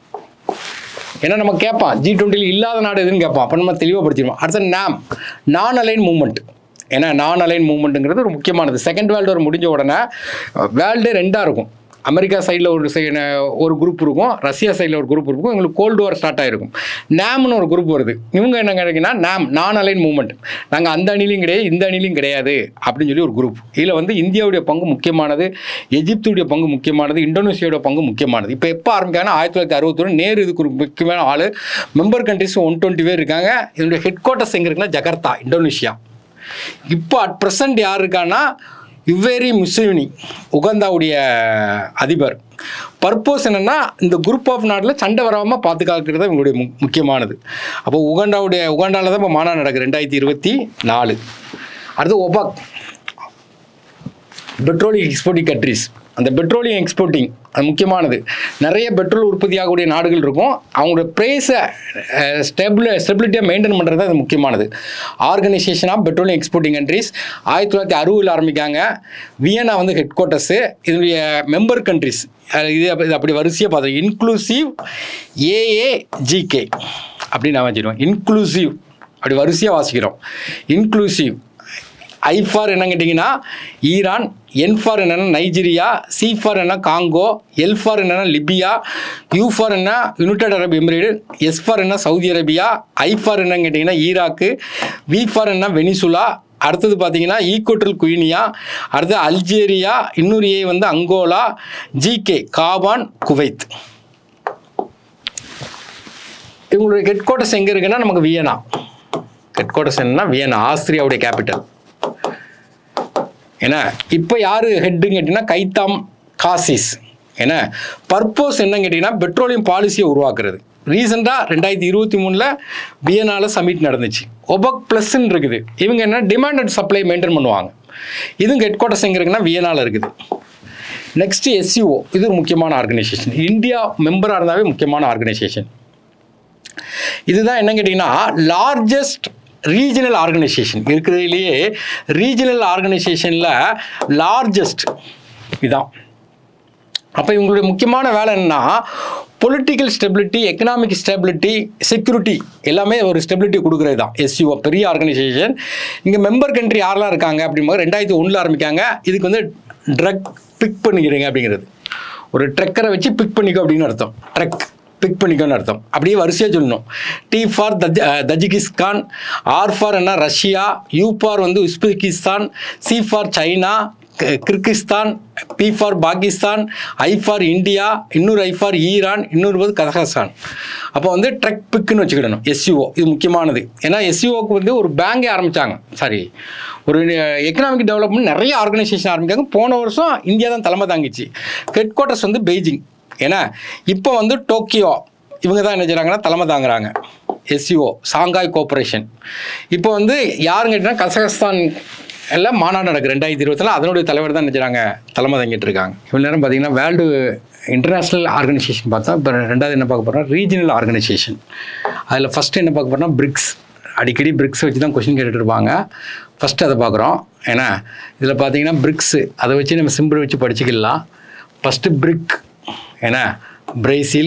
ஏன்னா நம்ம கேட்பான் ஜி டுவெண்ட்டியில் இல்லாத நாடு எதுன்னு கேட்பான் அப்போ நம்ம தெளிவாக அடுத்து நாம் நான் அலைன் மூமெண்ட் ஏன்னா நான் அலைன் மூமெண்ட்டுங்கிறது ஒரு முக்கியமானது செகண்ட் வேர்ல்டு வார் முடிஞ்ச உடனே வேர்ல்டு ரெண்டாக இருக்கும் அமெரிக்கா சைடில் ஒரு சை- ஒரு குரூப் இருக்கும் ரஷ்யா சைடில் ஒரு குரூப் இருக்கும் எங்களுக்கு கோல்டு வார் ஸ்டார்ட் ஆகிருக்கும் நேம்னு ஒரு குரூப் வருது இவங்க என்ன கிடைக்குன்னா நாம் நான் அலைன் மூமெண்ட் நாங்கள் அந்த அணிலையும் கிடையாது இந்த அணிலையும் கிடையாது அப்படின்னு சொல்லி ஒரு குரூப் இதில் வந்து இந்தியாவுடைய பங்கு முக்கியமானது எகிப்துடைய பங்கு முக்கியமானது இந்தோனேஷியாவோட பங்கு முக்கியமானது இப்போ எப்போ ஆரம்பிக்காங்கன்னா ஆயிரத்தி தொள்ளாயிரத்தி அறுபத்தொன்று நேரு இதுக்கு ஒரு முக்கியமான ஆள் மெம்பர் கண்ட்ரிஸ் ஒன் டுவெண்ட்டி பேர் இருக்காங்க இதனுடைய ஹெட் குவார்ட்டர்ஸ் எங்கே இருக்குன்னா ஜகர்த்தா இந்தோனேஷியா இப்போ அட் ப்ரெசன்ட் யார் இருக்கான்னா இவ்வேரி முஸ்லினி உகந்தாவுடைய அதிபர் பர்பஸ் என்னென்னா இந்த குரூப் ஆஃப் நாட்டில் சண்டை வராமல் பாதுகாக்கிறது தான் இவங்களுடைய மு முக்கியமானது அப்போ உகாண்டாவுடைய உகாண்டாவில் தான் இப்போ மாநாடு நடக்குது ரெண்டாயிரத்தி இருபத்தி நாலு அடுத்து ஒபாக் பெட்ரோலியம் எக்ஸ்போர்ட்டிங் கண்ட்ரிஸ் அந்த பெட்ரோலியம் எக்ஸ்போர்ட்டிங் அது முக்கியமானது நிறைய பெட்ரோல் உற்பத்தி ஆகக்கூடிய நாடுகள் இருக்கும் அவங்களோட ப்ரைஸை ஸ்டெபிள் ஸ்டெபிலிட்டியாக மெயின்டைன் பண்ணுறது தான் அது முக்கியமானது organisation of petroleum exporting countries ஆயிரத்தி தொள்ளாயிரத்தி அறுபதில் ஆரம்பிக்காங்க வியனா வந்து ஹெட் குவார்ட்டர்ஸு இதனுடைய மெம்பர் கண்ட்ரிஸ் இது அப்ப- இது அப்படி வரிசையாக பார்த்தோம் இன்க்ளூசிவ் ஏஏஜிகே அப்படின்னு நான் வச்சுருவேன் இன்க்ளூசிவ் அப்படி வரிசையாக வாசிக்கிறோம் இன்க்ளூசிவ் ஐ ஃபார் என்ன கேட்டிங்கன்னா ஈரான் என் ஃபார் என்னன்னா நைஜீரியா சி ஃபார் என்ன காங்கோ எல் ஃபார் என்னன்னா லிபியா யூ ஃபார் என்ன United Arab Emirate S for என்ன சவுதி அரேபியா ஐ ஃபார் என்னன்னு கேட்டிங்கன்னா ஈராக்கு வி ஃபார் என்ன வெனிசுலா அடுத்தது பார்த்தீங்கன்னா ஈக்குவட்டல் குயினியா அடுத்து அல்ஜேரியா இன்னொரு ஏ வந்து அங்கோலா ஜிகே காபான் குவைத் இவங்களுடைய ஹெட் குவார்ட்டர்ஸ் எங்கே இருக்குன்னா நமக்கு வியனா ஹெட் குவார்ட்டர்ஸ் என்னன்னா வியனா ஆஸ்திரியாவுடைய கேபிட்டல் ஏன்னா இப்போ யார் ஹெட்டுன்னு கேட்டிங்கன்னா கைத்தாம் காசிஸ் ஏன்னா பர்பஸ் என்னன்னு கேட்டிங்கன்னா பெட்ரோலியம் பாலிசியை உருவாக்குறது ரீசெண்டாக ரெண்டாயிரத்தி இருபத்தி மூணில் வியனால சமிட் நடந்துச்சு ஒபக் ப்ளஸ்ன்னு இருக்குது இவங்க என்ன டிமாண்ட் அண்ட் சப்ளை மெயின்டைன் பண்ணுவாங்க இதுவும் ஹெட் குவார்ட்டர்ஸ் எங்கே இருக்குன்னா வியனால இருக்குது நெக்ஸ்ட் எஸ்யூஓ இது ஒரு முக்கியமான ஆர்கனைசேஷன் இந்தியா மெம்பராக இருந்தாவே முக்கியமான ஆர்கனைசேஷன் இதுதான் என்ன கேட்டிங்கன்னா லார்ஜஸ்ட் ரீஜனல் ஆர்கனைசேஷன் இருக்கிறதுலையே ரீஜனல் ஆர்கனைசேஷனில் லார்ஜஸ்ட் இதான் அப்போ இவங்களுடைய முக்கியமான வேலை என்னன்னா political stability economic stability security எல்லாமே ஒரு ஸ்டெபிலிட்டி கொடுக்குறது தான் எஸ்யூஓ பெரிய ஆர்கனைசேஷன் இங்கே மெம்பர் கண்ட்ரி யாரெல்லாம் இருக்காங்க அப்படிங்கும்போது ரெண்டாயிரத்தி ஒன்றில் ஆரம்பிக்காங்க இதுக்கு வந்து ட்ரக் பிக் பண்ணிக்கிறீங்க அப்படிங்கிறது ஒரு ட்ரெக்கரை வச்சு பிக் பண்ணிக்கோ அப்படின்னு அர்த்தம் ட்ரக் பிக் பண்ணிக்கோன்னு அர்த்தம் அப்படியே வரிசையாக சொல்லணும் டி ஃபார் தஜ் தஜிகிஸ்தான் ஆர் ஃபார் என்ன ரஷ்யா யூ ஃபார் வந்து உஸ்பெகிஸ்தான் சி ஃபார் சைனா கி- Kyrgyzstan P for Pakistan I for India இன்னொரு ஐ ஃபார் ஈரான் இன்னொரு வந்து கதகஸ்தான் அப்போ வந்து ட்ரெக் பிக்குன்னு வச்சுக்கிடணும் எஸ்யூஓ இது முக்கியமானது ஏன்னா எஸ்யூஓக்கு வந்து ஒரு பேங்கே ஆரம்பித்தாங்க சாரி ஒரு எக்கனாமிக் டெவலப்மெண்ட் நிறைய ஆர்கனைசேஷன் ஆரம்பிக்காங்க போன வருஷம் இந்தியா தான் தலைமை தாங்கிச்சு ஹெட் குவார்ட்டர்ஸ் வந்து பெய்ஜிங் ஏன்னா இப்போ வந்து டோக்கியோ இவங்க தான் என்ன செய்கிறாங்கன்னா தலைமை தாங்குறாங்க எஸ்சிஓ சாங்காய் கோஆப்ரேஷன் இப்போ வந்து யாருன்னு கேட்டிங்கன்னா கசகஸ்தான் எல்லாம் மாநாடு நடக்குது ரெண்டாயிரத்தி இருபத்தில் அதனுடைய தலைவர் தான் நினைச்சாங்க தலைமை தங்கிட்டு இருக்காங்க இவ்வளோ நேரம் பார்த்தீங்கன்னா வேர்ல்டு இன்டர்நேஷ்னல் ஆர்கனைசேஷன் பார்த்தா இப்போ ரெண்டாவது என்ன பார்க்க போகிறோம் ரீஜனல் ஆர்கனைசேஷன் அதில் ஃபஸ்ட்டு என்ன பார்க்க போகிறோம்னா பிரிக்ஸ் அடிக்கடி பிரிக்ஸ் வச்சு தான் கொஷின் கேட்டுட்டு இருப்பாங்க ஃபஸ்ட்டு அதை பார்க்குறோம் ஏன்னா இதில் பார்த்தீங்கன்னா பிரிக்ஸு அதை வச்சு நம்ம சிம்பிள் வச்சு படிச்சுக்கலாம் ஃபஸ்ட்டு பிரிக் ஏன்னா பிரேசில்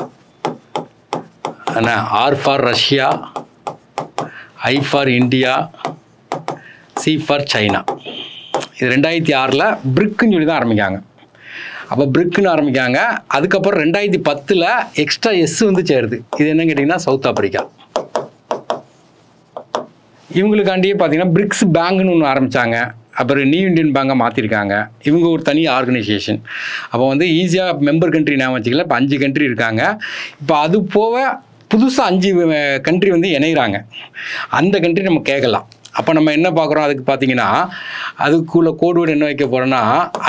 என்ன R for Russia I for India C for China இது ரெண்டாயிரத்தி ஆறில் பிரிக்குன்னு சொல்லி தான் ஆரம்பிக்காங்க அப்போ பிரிக்குன்னு ஆரம்பிக்காங்க அதுக்கப்புறம் ரெண்டாயிரத்தி பத்தில் எக்ஸ்ட்ரா எஸ் வந்து சேருது இது என்னன்னு கேட்டிங்கன்னா சவுத் ஆப்பிரிக்கா இவங்களுக்காண்டியே பார்த்தீங்கன்னா பிரிக்ஸ் பேங்க்னு ஒன்று ஆரம்பித்தாங்க அப்புறம் நியூ இந்தியன் பேங்கை மாற்றிருக்காங்க இவங்க ஒரு தனி ஆர்கனைசேஷன் அப்போ வந்து ஈஸியாக மெம்பர் கண்ட்ரி ஞாபகம் வச்சுக்கல இப்போ அஞ்சு கண்ட்ரி இருக்காங்க இப்போ அது போக புதுசாக அஞ்சு கண்ட்ரி வந்து இணைகிறாங்க அந்த கண்ட்ரி நம்ம கேட்கலாம் அப்போ நம்ம என்ன பார்க்குறோம் அதுக்கு பார்த்தீங்கன்னா அதுக்குள்ள கோடு வேர்டு என்ன வைக்க போகிறோன்னா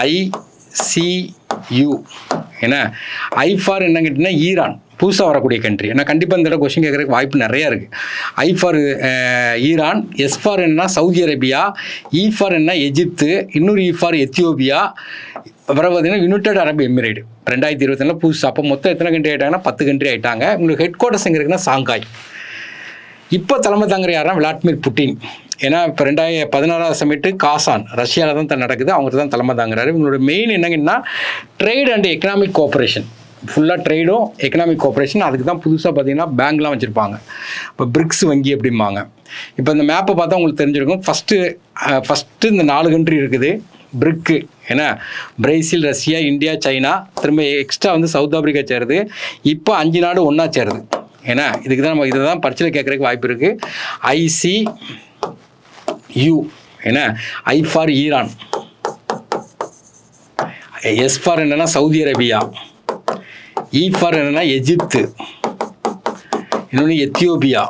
ஐசியு என்ன ஐ ஃபார் என்ன கேட்டிங்கன்னா ஈரான் புதுசாக வரக்கூடிய கண்ட்ரி ஏன்னா கண்டிப்பாக இந்த தடவை கொஷின் கேட்குறதுக்கு வாய்ப்பு நிறையா இருக்குது I for Iran S for என்ன சவுதி அரேபியா இ ஃபார் என்ன எஜிப்து இன்னொரு இ ஃபார் எத்தியோப்பியா அப்புறம் பார்த்தீங்கன்னா யுனைடெட் அரபு எமிரேட் ரெண்டாயிரத்தி இருபத்தி புதுசு அப்போ மொத்தம் எத்தனை கண்ட்ரி ஆகிட்டாங்கன்னா பத்து கண்ட்ரி ஆகிட்டாங்க உங்களுக்கு ஹெட் குவார்ட்டர்ஸ் எங்கே இருக்குன்னா சாங்காய் இப்போ தலைமை தாங்குற யாருன்னா விளாட்மிர் புட்டின் ஏன்னா இப்போ ரெண்டாயிரம் பதினாறாவது சமிட்டு காசான் ரஷ்யாவில் தான் த- நடக்குது அவங்க தான் தலைமை தாங்குறாரு இவங்களோட மெயின் என்னங்கன்னா ட்ரேட் அண்ட் எக்கனாமிக் கோஆப்ரேஷன் ஃபுல்லாக ட்ரேடும் எக்கனாமிக் கோஆப்ரேஷன் அதுக்கு தான் புதுசாக பார்த்தீங்கன்னா பேங்க்லாம் வச்சுருப்பாங்க இப்போ பிரிக்ஸ் வங்கி அப்படிம்பாங்க இப்போ இந்த மேப்பை பார்த்தா உங்களுக்கு தெரிஞ்சிருக்கும் ஃபஸ்ட்டு ஃபஸ்ட்டு இந்த நாலு கண்ட்ரி இருக்குது பிரிக்கு ஏன்னா பிரேசில் ரஷ்யா இந்தியா சைனா திரும்ப எக்ஸ்ட்ரா வந்து சவுத் ஆப்பிரிக்கா சேருது இப்போ அஞ்சு நாடு ஒன்றா சேருது ஏன்னா இதுக்கு தான் நம்ம இதை தான் பரிச்சையில் கேட்குறதுக்கு வாய்ப்பு இருக்குது ஐசி யூ ஏன்னா I for Iran S for என்னன்னா சவுதி அரேபியா இ ஃபார் என்னன்னா எஜிப்து இன்னொன்று எத்தியோப்பியா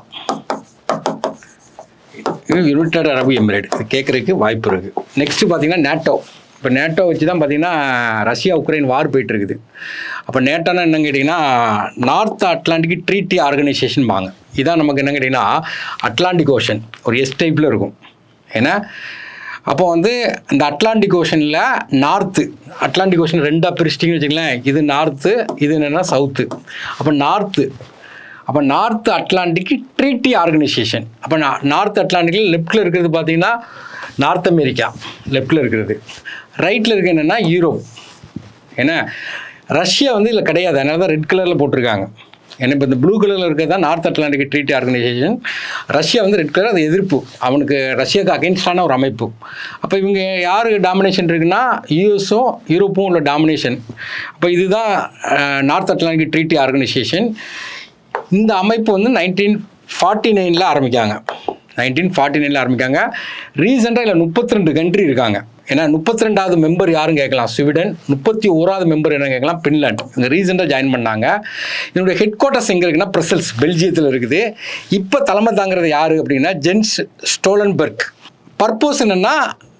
இது யுனைடெட் அரபு எமிரேட் இது கேட்குறதுக்கு வாய்ப்பு இருக்குது நெக்ஸ்ட்டு பார்த்தீங்கன்னா நேட்டோ இப்போ நேட்டோ வச்சு தான் பார்த்தீங்கன்னா ரஷ்யா உக்ரைன் வார் போயிட்டு இருக்குது அப்போ நேட்டோன்னா என்னன்னு கேட்டிங்கன்னா நார்த் அட்லாண்டிக் ட்ரீட்டி ஆர்கனைசேஷன் வாங்க இதான் நமக்கு என்ன கேட்டிங்கன்னா அட்லாண்டிக் ஓஷன் ஒரு எஸ் டைப்பில் இருக்கும் ஏன்னா அப்போ வந்து இந்த அட்லாண்டிக் ஓஷனில் நார்த்து அட்லாண்டிக் ஓஷன் ரெண்டாக பிரிச்சிட்டிங்கன்னு வச்சுங்களேன் இது நார்த்து இது என்னென்னா சவுத்து அப்போ நார்த்து அப்போ நார்த் அட்லாண்டிக் ட்ரீட்டி ஆர்கனைசேஷன் அப்போ நார்த் அட்லாண்டிக்கில் லெஃப்ட்டில் இருக்கிறது பார்த்தீங்கன்னா நார்த் அமெரிக்கா லெஃப்ட்டில் இருக்கிறது ரைட்டில் இருக்க என்னென்னா யூரோப் ஏன்னா ரஷ்யா வந்து இதில் கிடையாது அதனால தான் ரெட் கலரில் போட்டிருக்காங்க ஏன்னா இப்போ இந்த ப்ளூ கலரில் இருக்கிறது தான் North Atlantic Treaty Organisation Russia வந்து ரெட் கலர் அது எதிர்ப்பு அவனுக்கு ரஷ்யாவுக்கு அகென்ஸ்டான ஒரு அமைப்பு அப்போ இவங்க யார் டாமினேஷன் இருக்குன்னா யூஎஸும் யூரோப்பும் உள்ள டாமினேஷன் அப்போ இதுதான் நார்த் அட்லாண்டிக் ட்ரீட்டி ஆர்கனைசேஷன் இந்த அமைப்பு வந்து நைன்டீன் ஃபார்ட்டி நைனில் ஆரம்பிக்காங்க நைன்டீன் ஃபார்ட்டி நைனில் ஆரம்பிக்காங்க ரீசெண்டாக இதில் முப்பத்தி ரெண்டு கண்ட்ரி இருக்காங்க ஏன்னா முப்பத்தி ரெண்டாவது மெம்பர் யாரும் கேட்கலாம் ஸ்வீடன் முப்பத்தி ஓராவது மெம்பர் என்ன கேட்கலாம் பின்லாண்ட் இவங்க ரீசெண்டாக ஜாயின் பண்ணாங்க இதனுடைய ஹெட் குவார்ட்டர்ஸ் எங்கே இருக்குன்னா பிரசல்ஸ் பெல்ஜியத்தில் இருக்குது இப்போ தலைமை தாங்கிறது யார் அப்படின்னா ஜென்ஸ் ஸ்டோலன்பர்க் பர்பஸ் என்னென்னா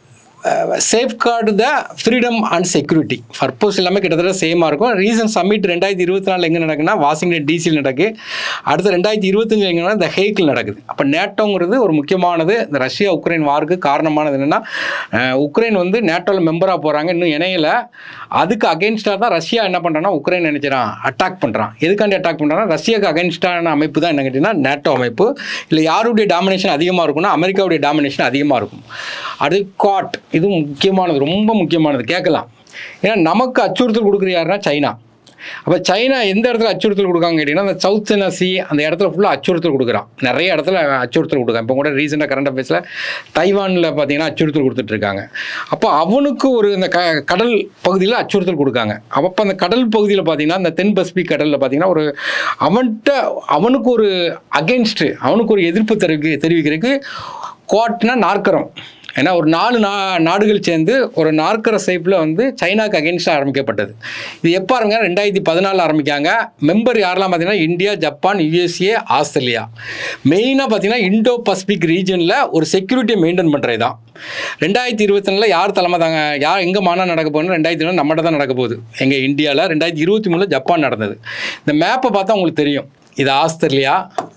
safeguard the freedom and security purpose எல்லாமே கிட்டத்தட்ட சேமாக இருக்கும் ரீசன் சம்மிட் ரெண்டாயிரத்தி இருபத்தி நாலில் எங்கே நடக்குன்னா வாஷிங்டன் டிசியில் நடக்கு அடுத்து ரெண்டாயிரத்தி இருபத்தஞ்சு எங்கன்னா இந்த ஹேக்கில் நடக்குது அப்போ நேட்டோங்கிறது ஒரு முக்கியமானது இந்த ரஷ்யா உக்ரைன் வாருக்கு காரணமானது என்னென்னா உக்ரைன் வந்து நேட்டோவில் மெம்பராக போகிறாங்க இன்னும் இணையல அதுக்கு அகென்ஸ்டாக தான் ரஷ்யா என்ன பண்ணுறான்னா உக்ரைன் நினைச்சிடான் அட்டாக் பண்ணுறான் எதுக்காண்டி அட்டாக் பண்ணுறான்னா ரஷ்யாவுக்கு அகென்ஸ்டான அமைப்பு தான் என்ன கேட்டிங்கன்னா நேட்டோ அமைப்பு இல்லை யாருடைய டாமினேஷன் அதிகமாக இருக்கும்னா அமெரிக்காவுடைய டாமினேஷன் அதிகமாக இருக்கும் அது காட் இது முக்கியமானது ரொம்ப முக்கியமானது கேட்கலாம் ஏன்னா நமக்கு அச்சுறுத்தல் கொடுக்குற யாருன்னா சைனா அப்போ சைனா எந்த இடத்துல அச்சுறுத்தல் கொடுக்காங்க கேட்டிங்கன்னா அந்த சவுத் சைனா சி அந்த இடத்துல ஃபுல்லாக அச்சுறுத்தல் கொடுக்குறான் நிறைய இடத்துல அச்சுறுத்தல் கொடுக்கான் இப்போ கூட ரீசெண்டாக கரண்ட் அஃபேர்ஸில் தைவானில் பார்த்தீங்கன்னா அச்சுறுத்தல் கொடுத்துட்ருக்காங்க அப்போ அவனுக்கு ஒரு இந்த க கடல் பகுதியில் அச்சுறுத்தல் கொடுக்காங்க அப்போ அந்த கடல் பகுதியில் பார்த்தீங்கன்னா இந்த தென் பசிபிக் கடலில் பார்த்தீங்கன்னா ஒரு அவன்கிட்ட அவனுக்கு ஒரு அகென்ஸ்ட்டு அவனுக்கு ஒரு எதிர்ப்பு தெரிவிக்க தெரிவிக்கிறதுக்கு குவாட்னா நாற்கரம் ஏன்னா ஒரு நாலு நா நாடுகள் சேர்ந்து ஒரு நாற்கர சைப்பில் வந்து சைனாக்கு அகேன்ஸ்டாக ஆரம்பிக்கப்பட்டது இது எப்போ ஆரம்பிக்காங்க ரெண்டாயிரத்தி பதினாலில் ஆரம்பிக்காங்க மெம்பர் யாரெல்லாம் பார்த்தீங்கன்னா இந்தியா ஜப்பான் யுஎஸ்ஏ ஆஸ்திரேலியா மெயினாக பார்த்தீங்கன்னா இண்டோ பசிபிக் ரீஜனில் ஒரு செக்யூரிட்டியை மெயின்டைன் பண்ணுறது தான் ரெண்டாயிரத்தி இருபத்தி நாலில் யார் தலைமை தாங்க யார் எங்கே மாநாடு நடக்க போகணும் ரெண்டாயிரத்தி இருபது நம்மகிட்ட தான் நடக்க போகுது எங்கள் இந்தியாவில் ரெண்டாயிரத்தி இருபத்தி மூணில் ஜப்பான் நடந்தது இந்த மேப்பை பார்த்தா உங்களுக்கு தெரியும் இது ஆஸ்திரேலியா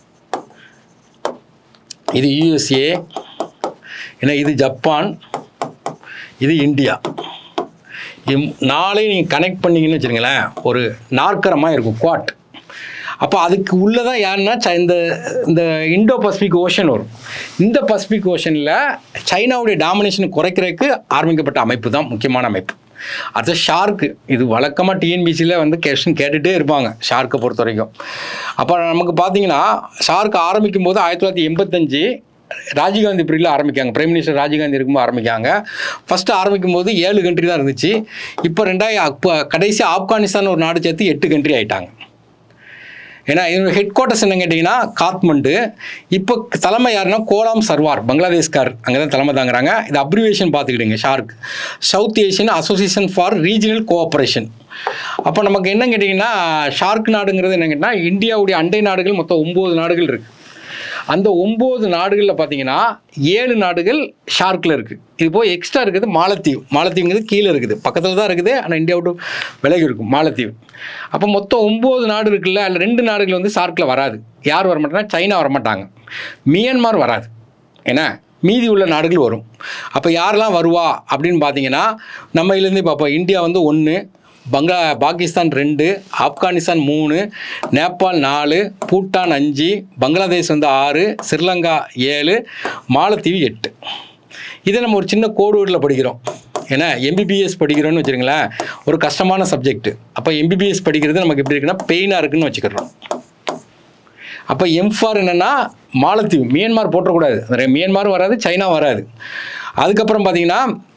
இது யூஎஸ்ஏ ஏன்னா இது ஜப்பான் இது இந்தியா இம் நாளையும் நீங்கள் கனெக்ட் பண்ணீங்கன்னு வச்சுருங்களேன் ஒரு நாற்கரமாக இருக்கும் குவாட் அப்போ அதுக்கு உள்ளே தான் யாருன்னா ச- இந்த இந்த இண்டோ பசிபிக் ஓஷன் வரும் இந்த பசிபிக் ஓஷனில் சைனாவுடைய டாமினேஷன் குறைக்கிறதுக்கு ஆரம்பிக்கப்பட்ட அமைப்பு தான் முக்கியமான அமைப்பு அது ஷார்க்கு இது வழக்கமாக டிஎன்பிசியில் வந்து கொஸ்டின் கேட்டுகிட்டே இருப்பாங்க ஷார்க்கை பொறுத்த வரைக்கும் அப்போ நமக்கு பார்த்தீங்கன்னா ஷார்க் ஆரம்பிக்கும் போது ஆயிரத்தி தொள்ளாயிரத்தி எண்பத்தஞ்சு ராஜீவ்காந்தி பீரியடில் ஆரம்பிக்காங்க பிரைம் மினிஸ்டர் ராஜீவ்காந்தி இருக்கும்போது ஆரம்பிக்காங்க ஃபஸ்ட்டு ஆரம்பிக்கும் போது ஏழு கண்ட்ரி தான் இருந்துச்சு இப்போ ரெண்டாயிரம் அப்போ கடைசி ஆப்கானிஸ்தான் ஒரு நாடு சேர்த்து எட்டு கண்ட்ரி ஆயிட்டாங்க ஏன்னா இதோட ஹெட் குவார்ட்டர்ஸ் என்ன கேட்டிங்கன்னா காத்மண்டு இப்போ தலைமை யாருன்னா கோலாம் சர்வார் பங்களாதேஷ்கார் அங்கே தான் தலைமை தாங்குறாங்க இது அப்ரிவேஷன் பார்த்துக்கிடுங்க SAARC South Asian Association for Regional Cooperation அப்போ நமக்கு என்ன கேட்டிங்கன்னா ஷார்க் நாடுங்கிறது என்ன கேட்டிங்கன்னா இந்தியாவுடைய அண்டை நாடுகள் மொத்தம் ஒம்பது நாடுகள் இருக்குது அந்த ஒம்பது நாடுகளில் பார்த்தீங்கன்னா ஏழு நாடுகள் ஷார்க்கில் இருக்குது இது போய் எக்ஸ்ட்ரா இருக்குது மாலத்தீவு மாலத்தீவுங்கிறது கீழே இருக்குது பக்கத்தில் தான் இருக்குது ஆனால் இந்தியா விட்டு விலகி இருக்கும் மாலத்தீவு அப்போ மொத்தம் ஒம்பது நாடு இருக்குல்ல அதில் ரெண்டு நாடுகள் வந்து ஷார்க்கில் வராது யார் வரமாட்டாங்கன்னா சைனா வரமாட்டாங்க மியான்மார் வராது ஏன்னா மீதி உள்ள நாடுகள் வரும் அப்போ யாரெல்லாம் வருவா அப்படின்னு பார்த்தீங்கன்னா நம்ம இதுலேருந்து பார்ப்போம் இந்தியா வந்து ஒன்று பங்களா பாகிஸ்தான் ரெண்டு ஆப்கானிஸ்தான் மூணு நேபாள் நாலு பூட்டான் அஞ்சு பங்களாதேஷ் வந்து ஆறு ஸ்ரீலங்கா ஏழு மாலத்தீவு எட்டு இதை நம்ம ஒரு சின்ன கோடுவரில் படிக்கிறோம் ஏன்னா எம்பிபிஎஸ் படிக்கிறோன்னு வச்சுருங்களேன் ஒரு கஷ்டமான சப்ஜெக்ட் அப்போ எம்பிபிஎஸ் படிக்கிறது நமக்கு எப்படி இருக்குன்னா பெயினாக இருக்குன்னு வச்சுக்கிறோம் அப்போ எம்ஃபார் என்னென்னா மாலத்தீவு மியான்மார் போட்டக்கூடாது அந்த மியான்மாரும் வராது சைனா வராது அதுக்கப்புறம் பார்த்தீங்கன்னா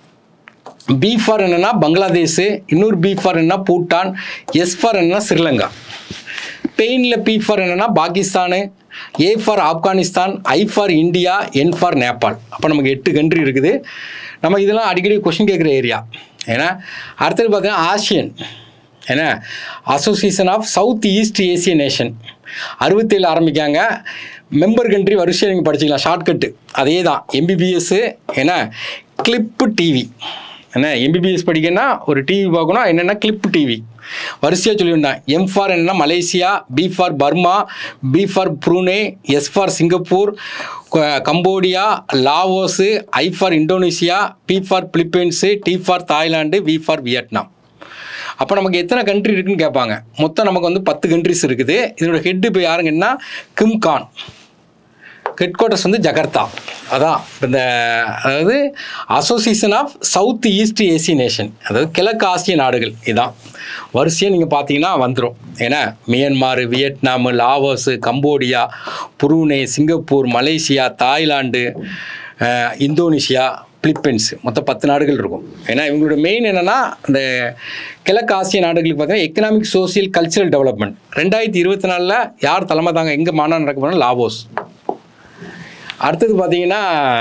பி ஃபார் என்னென்னா பங்களாதேஷ் இன்னொரு பி ஃபார் என்னன்னா பூட்டான் எஸ் ஃபார் என்னன்னா ஸ்ரீலங்கா பெயினில் பி ஃபார் என்னென்னா Pakistan A for Afghanistan I for India N for Nepal அப்போ நமக்கு எட்டு கண்ட்ரி இருக்குது நம்ம இதெல்லாம் அடிக்கடி கொஷின் கேட்குற ஏரியா ஏன்னா அடுத்தது பார்த்தீங்கன்னா ஆசியன் ஏன்னா Association of South East Asian Nation அறுபத்தேழு ஆரம்பிக்காங்க மெம்பர் கண்ட்ரி வரிசையாக நீங்கள் படிச்சுக்கலாம் ஷார்ட்கட்டு அதே தான் எம்பிபிஎஸ்ஸு ஏன்னா கிளிப்பு டிவி என்ன எம்பிபிஎஸ் படிக்கணும்னா ஒரு டிவி பார்க்கணும் என்னென்னா கிளிப் டிவி வரிசையாக சொல்லியிருந்தேன் எம் ஃபார் என்னென்னா Malaysia B for Burma B for Brunei S for Singapore க- Cambodia Laos I for Indonesia P for Philippines T for Thailand V for Vietnam அப்போ நமக்கு எத்தனை கண்ட்ரி இருக்குன்னு கேட்பாங்க மொத்தம் நமக்கு வந்து பத்து கண்ட்ரிஸ் இருக்குது இதனோட ஹெட் இப்போ யாருங்கன்னா கிம் கான் ஹெட் குவார்ட்டர்ஸ் வந்து ஜகர்த்தா அதான் இந்த அதாவது Association of South East Asian Nation அதாவது கிழக்கு ஆசிய நாடுகள் இதான் வரிசையாக நீங்கள் பார்த்தீங்கன்னா வந்துடும் ஏன்னா Myanmar Vietnam Laos Cambodia Brunei Singapore Malaysia Thailand ah, Indonesia Philippines மொத்தம் பத்து நாடுகள் இருக்கும் ஏன்னா இவங்களோட மெயின் என்னென்னா இந்த கிழக்கு ஆசிய நாடுகளுக்கு பார்த்தீங்கன்னா எக்கனாமிக் சோசியல் கல்ச்சரல் டெவலப்மெண்ட் ரெண்டாயிரத்தி இருபத்தி நாலில் யார் தலைமை தாங்க எங்கே மாநாடு நடக்க போனால் லாவோஸ் அடுத்தது பார்த்தீங்கன்னா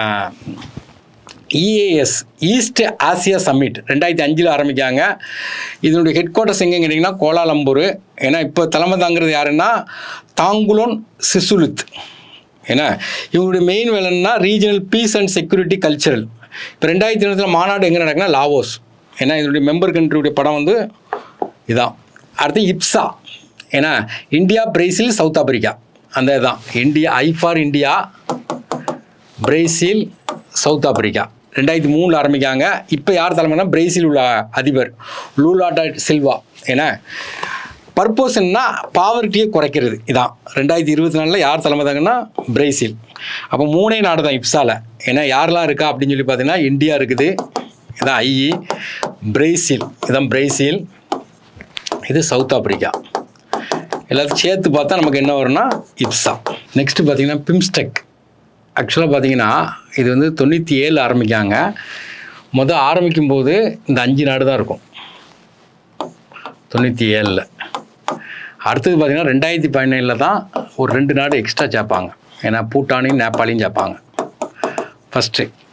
இஏஎஸ் ஈஸ்ட் ஆசியா சம்மிட் ரெண்டாயிரத்தி அஞ்சில் ஆரம்பிக்காங்க இதனுடைய ஹெட் குவார்ட்டர்ஸ் எங்கே கேட்டிங்கன்னா கோலாலம்பூர் ஏன்னா இப்போ தலைமை தாங்கிறது யாருன்னா தாங்குலோன் சிசுலுத் ஏன்னா இவங்களுடைய மெயின் வேலைன்னா regional peace and security cultural இப்போ ரெண்டாயிரத்தி இருபத்தில் மாநாடு எங்கே நடக்குன்னா லாவோஸ் ஏன்னா இதனுடைய மெம்பர் கண்ட்ரியுடைய படம் வந்து இதான் அடுத்து இப்சா ஏன்னா இந்தியா பிரேசில் சவுத் ஆப்பிரிக்கா அந்த இதான் India I for India Brazil South Africa ரெண்டாயிரத்தி மூணில் ஆரம்பிக்காங்க இப்போ யார் தலைமைனா பிரேசில் உள்ள அதிபர் லூலாட்டா சில்வா ஏன்னா பர்பஸ் என்ன பாவர்ட்டியை குறைக்கிறது இதான் ரெண்டாயிரத்தி இருபத்தி நாலில் யார் தலைமை தாங்கன்னா பிரேசில் அப்போ மூணே நாடு தான் இப்சால ஏன்னா யாரெல்லாம் இருக்கா அப்படின்னு சொல்லி பார்த்தீங்கன்னா இந்தியா இருக்குது இதான் ஐஇ பிரேசில் இதான் பிரேசில் இது சவுத் ஆப்பிரிக்கா எல்லாத்தையும் சேர்த்து பார்த்தா நமக்கு என்ன வரும்னா இப்சா நெக்ஸ்ட்டு பார்த்தீங்கன்னா பிம்ஸ்டெக் ஆக்சுவலாக பார்த்தீங்கன்னா இது வந்து தொண்ணூற்றி ஏழு ஆரம்பிக்காங்க மொதல் ஆரம்பிக்கும் போது இந்த அஞ்சு நாடு தான் இருக்கும் தொண்ணூற்றி ஏழில் அடுத்தது பார்த்தீங்கன்னா ரெண்டாயிரத்தி பதினேழில் தான் ஒரு ரெண்டு நாடு எக்ஸ்ட்ரா சேர்ப்பாங்க ஏன்னா பூட்டானையும் நேபாளையும் சேர்ப்பாங்க first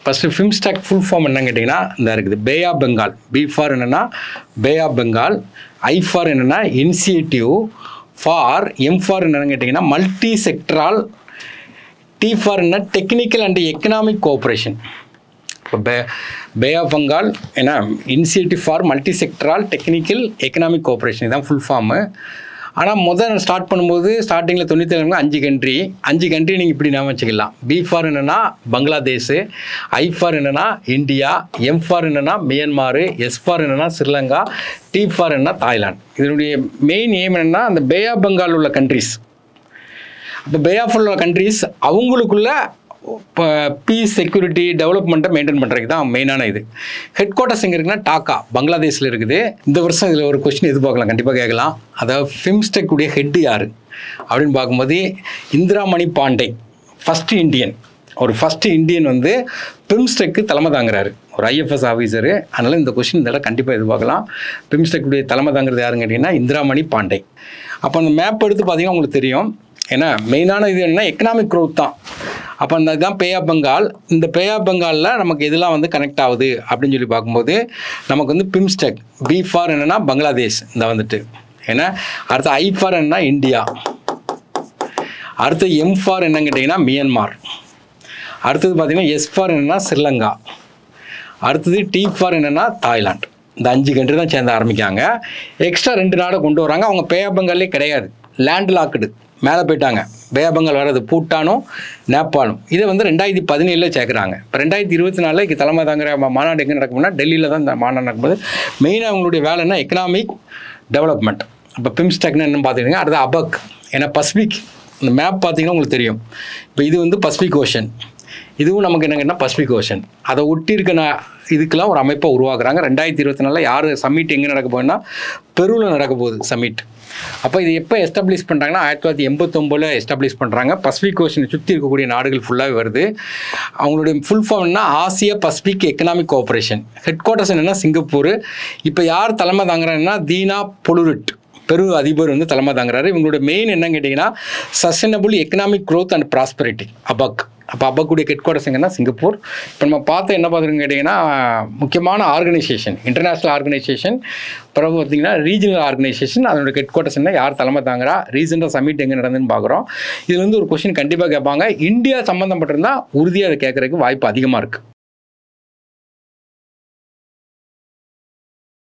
first BIMSTEC full form என்னன்னு கேட்டிங்கன்னா இந்த இருக்குது Bay of Bengal B for என்னென்னா Bay of Bengal I for என்னென்னா இனிஷியேட்டிவ் ஃபார் எம் ஃபார் என்னன்னு கேட்டிங்கன்னா மல்டி செக்டரால் டி ஃபார் என்ன டெக்னிக்கல் அண்ட் எக்கனாமிக் கோஆப்ரேஷன் இப்போ பே பே ஆஃப் பெங்கால் ஏன்னா initiative for multi sectoral technical economic cooperation இதுதான் ஃபுல் ஃபார்மு ஆனால் முதல் ஸ்டார்ட் பண்ணும்போது ஸ்டார்டிங்கில் தொண்ணூற்றி அஞ்சு கண்ட்ரி அஞ்சு கண்ட்ரி நீங்கள் இப்படி ஞாபகம் வச்சுக்கலாம் பி ஃபார் என்னென்னா பங்களாதேஷ் ஐ ஃபார் என்னென்னா இந்தியா எம் ஃபார் என்னென்னா மியன்மார் எஸ் ஃபார் என்னென்னா ஸ்ரீலங்கா டி ஃபார் என்னன்னா தாய்லாந்து இதனுடைய மெயின் எய்ம் என்னென்னா அந்த பே ஆஃப் பெங்கால் உள்ள கண்ட்ரிஸ் அப்போ பே ஆஃப் உள்ள கண்ட்ரிஸ் அவங்களுக்குள்ள இப்போ பீஸ் செக்யூரிட்டி டெவலப்மெண்ட்டை மெயின்டைன் பண்ணுறதுக்கு தான் மெயினான இது ஹெட் குவார்ட்டர்ஸ் எங்கே இருக்குன்னா டாக்கா பங்களாதேஷில் இருக்குது இந்த வருஷம் இதில் ஒரு கொஸ்டின் எதிர்பார்க்கலாம் கண்டிப்பாக கேட்கலாம் அதாவது ஃபிம்ஸ்டெக் உடைய ஹெட் யார் அப்படின்னு பார்க்கும்போது இந்திராமணி பாண்டே ஃபஸ்ட்டு இந்தியன் ஒரு ஃபஸ்ட்டு இந்தியன் வந்து பிம்ஸ்டெக்கு தலைமை தாங்குறாரு ஒரு ஐஎஃப்எஸ் ஆஃபீஸரு அதனால் இந்த கொஸ்டின் இந்த இடம் கண்டிப்பாக எதிர்பார்க்கலாம் பிம்ஸ்டெக்குடைய தலைமை தாங்குறது யாருன்னு கேட்டிங்கன்னா இந்திராமணி பாண்டே அப்போ அந்த மேப் எடுத்து பார்த்தீங்கன்னா உங்களுக்கு தெரியும் ஏன்னா மெயினான இது என்ன எக்கனாமிக் க்ரோத் தான் அப்போ அந்த இதுதான் பே ஆஃப் பெங்கால் இந்த பே ஆஃப் பெங்காலில் நமக்கு எதெல்லாம் வந்து கனெக்ட் ஆகுது அப்படின்னு சொல்லி பார்க்கும்போது நமக்கு வந்து பிம்ஸ்டெக் பி ஃபார் என்னென்னா பங்களாதேஷ் இந்த வந்துட்டு ஏன்னா அடுத்து ஐ ஃபார் என்னன்னா இந்தியா அடுத்து எம் ஃபார் என்னன்னு கேட்டிங்கன்னா மியன்மார் அடுத்தது பார்த்தீங்கன்னா எஸ் ஃபார் என்னென்னா ஸ்ரீலங்கா அடுத்தது டி ஃபார் என்னென்னா தாய்லாந்து இந்த அஞ்சு கண்ட்ரி தான் சேர்ந்து ஆரம்பிக்காங்க எக்ஸ்ட்ரா ரெண்டு நாடை கொண்டு வராங்க அவங்க பே ஆஃப் பெங்காலே கிடையாது லேண்ட் லாக்குடு மேலே போயிட்டாங்க பே ஆஃப் பெங்கால் வர்றது பூட்டானும் நேபாளும் இதை வந்து ரெண்டாயிரத்தி பதினேழில் சேர்க்குறாங்க இப்போ ரெண்டாயிரத்தி இருபத்தி நாலில் இங்கே தலைமை தாங்குற மா- மாநாடு எங்கே நடக்கும்னா டெல்லியில் தான் இந்த மாநாடு நடக்கும்போது மெயினாக அவங்களுடைய வேலை என்ன எக்கனாமிக் டெவலப்மெண்ட் இப்போ பிம்ஸ்டெக்னு என்ன பார்த்துக்கிட்டிங்க அடுத்து அபக் ஏன்னா பசிபிக் இந்த மேப் பார்த்தீங்கன்னா உங்களுக்கு தெரியும் இப்போ இது வந்து பசிபிக் ஓஷன் இதுவும் நமக்கு என்னங்கன்னா பசிபிக் ஓஷன் அதை ஒட்டி இருக்க நா- இதுக்கெல்லாம் ஒரு அமைப்பை உருவாக்குறாங்க ரெண்டாயிரத்தி இருபத்தி நாலில் யார் சம்மிட் எங்கே நடக்க போகுதுன்னா பெருவில் நடக்க போகுது சம்மிட் அப்போ இது எப்போ எஸ்டாப்ளிஷ் பண்ணுறாங்கன்னா ஆயிரத்தி தொள்ளாயிரத்தி எண்பத்தொம்போதில் எஸ்டாப்ளிஷ் பண்ணுறாங்க பசிபிக் ஓஷனை சுற்றி இருக்கக்கூடிய நாடுகள் ஃபுல்லாகவே வருது அவங்களுடைய ஃபுல் ஃபார்ம் என்ன Asia Pacific Economic Cooperation headquarters என்னென்னா சிங்கப்பூர் இப்போ யார் தலைமை தாங்குறாங்கன்னா தீனா பொலுரிட் பெரு அதிபர் வந்து தலைமை தாங்குறாரு இவங்களோட மெயின் என்னன்னு கேட்டிங்கன்னா sustainable economic growth and prosperity APEC அப்போ அபக்குடைய ஹெட் குவார்ட்டர்ஸ் எங்கன்னா சிங்கப்பூர் இப்போ நம்ம பார்த்து என்ன பார்த்துருங்க கேட்டிங்கன்னா முக்கியமான ஆர்கனைசேஷன் இன்டர்நேஷ்னல் ஆர்கனைசேஷன் பிறகு பார்த்தீங்கன்னா ரீஜனல் ஆர்கனைசேஷன் அதனோட ஹெட் குவார்ட்டர்ஸ் என்ன யார் தலைமை தாங்குறா ரீசெண்டாக சமிட் எங்கே நடந்துன்னு பார்க்குறோம் இதுல வந்து ஒரு கொஸ்டின் கண்டிப்பாக கேட்பாங்க இந்தியா சம்மந்தப்பட்டிருந்தா உறுதியாக அதை கேட்கறதுக்கு வாய்ப்பு அதிகமாக இருக்குது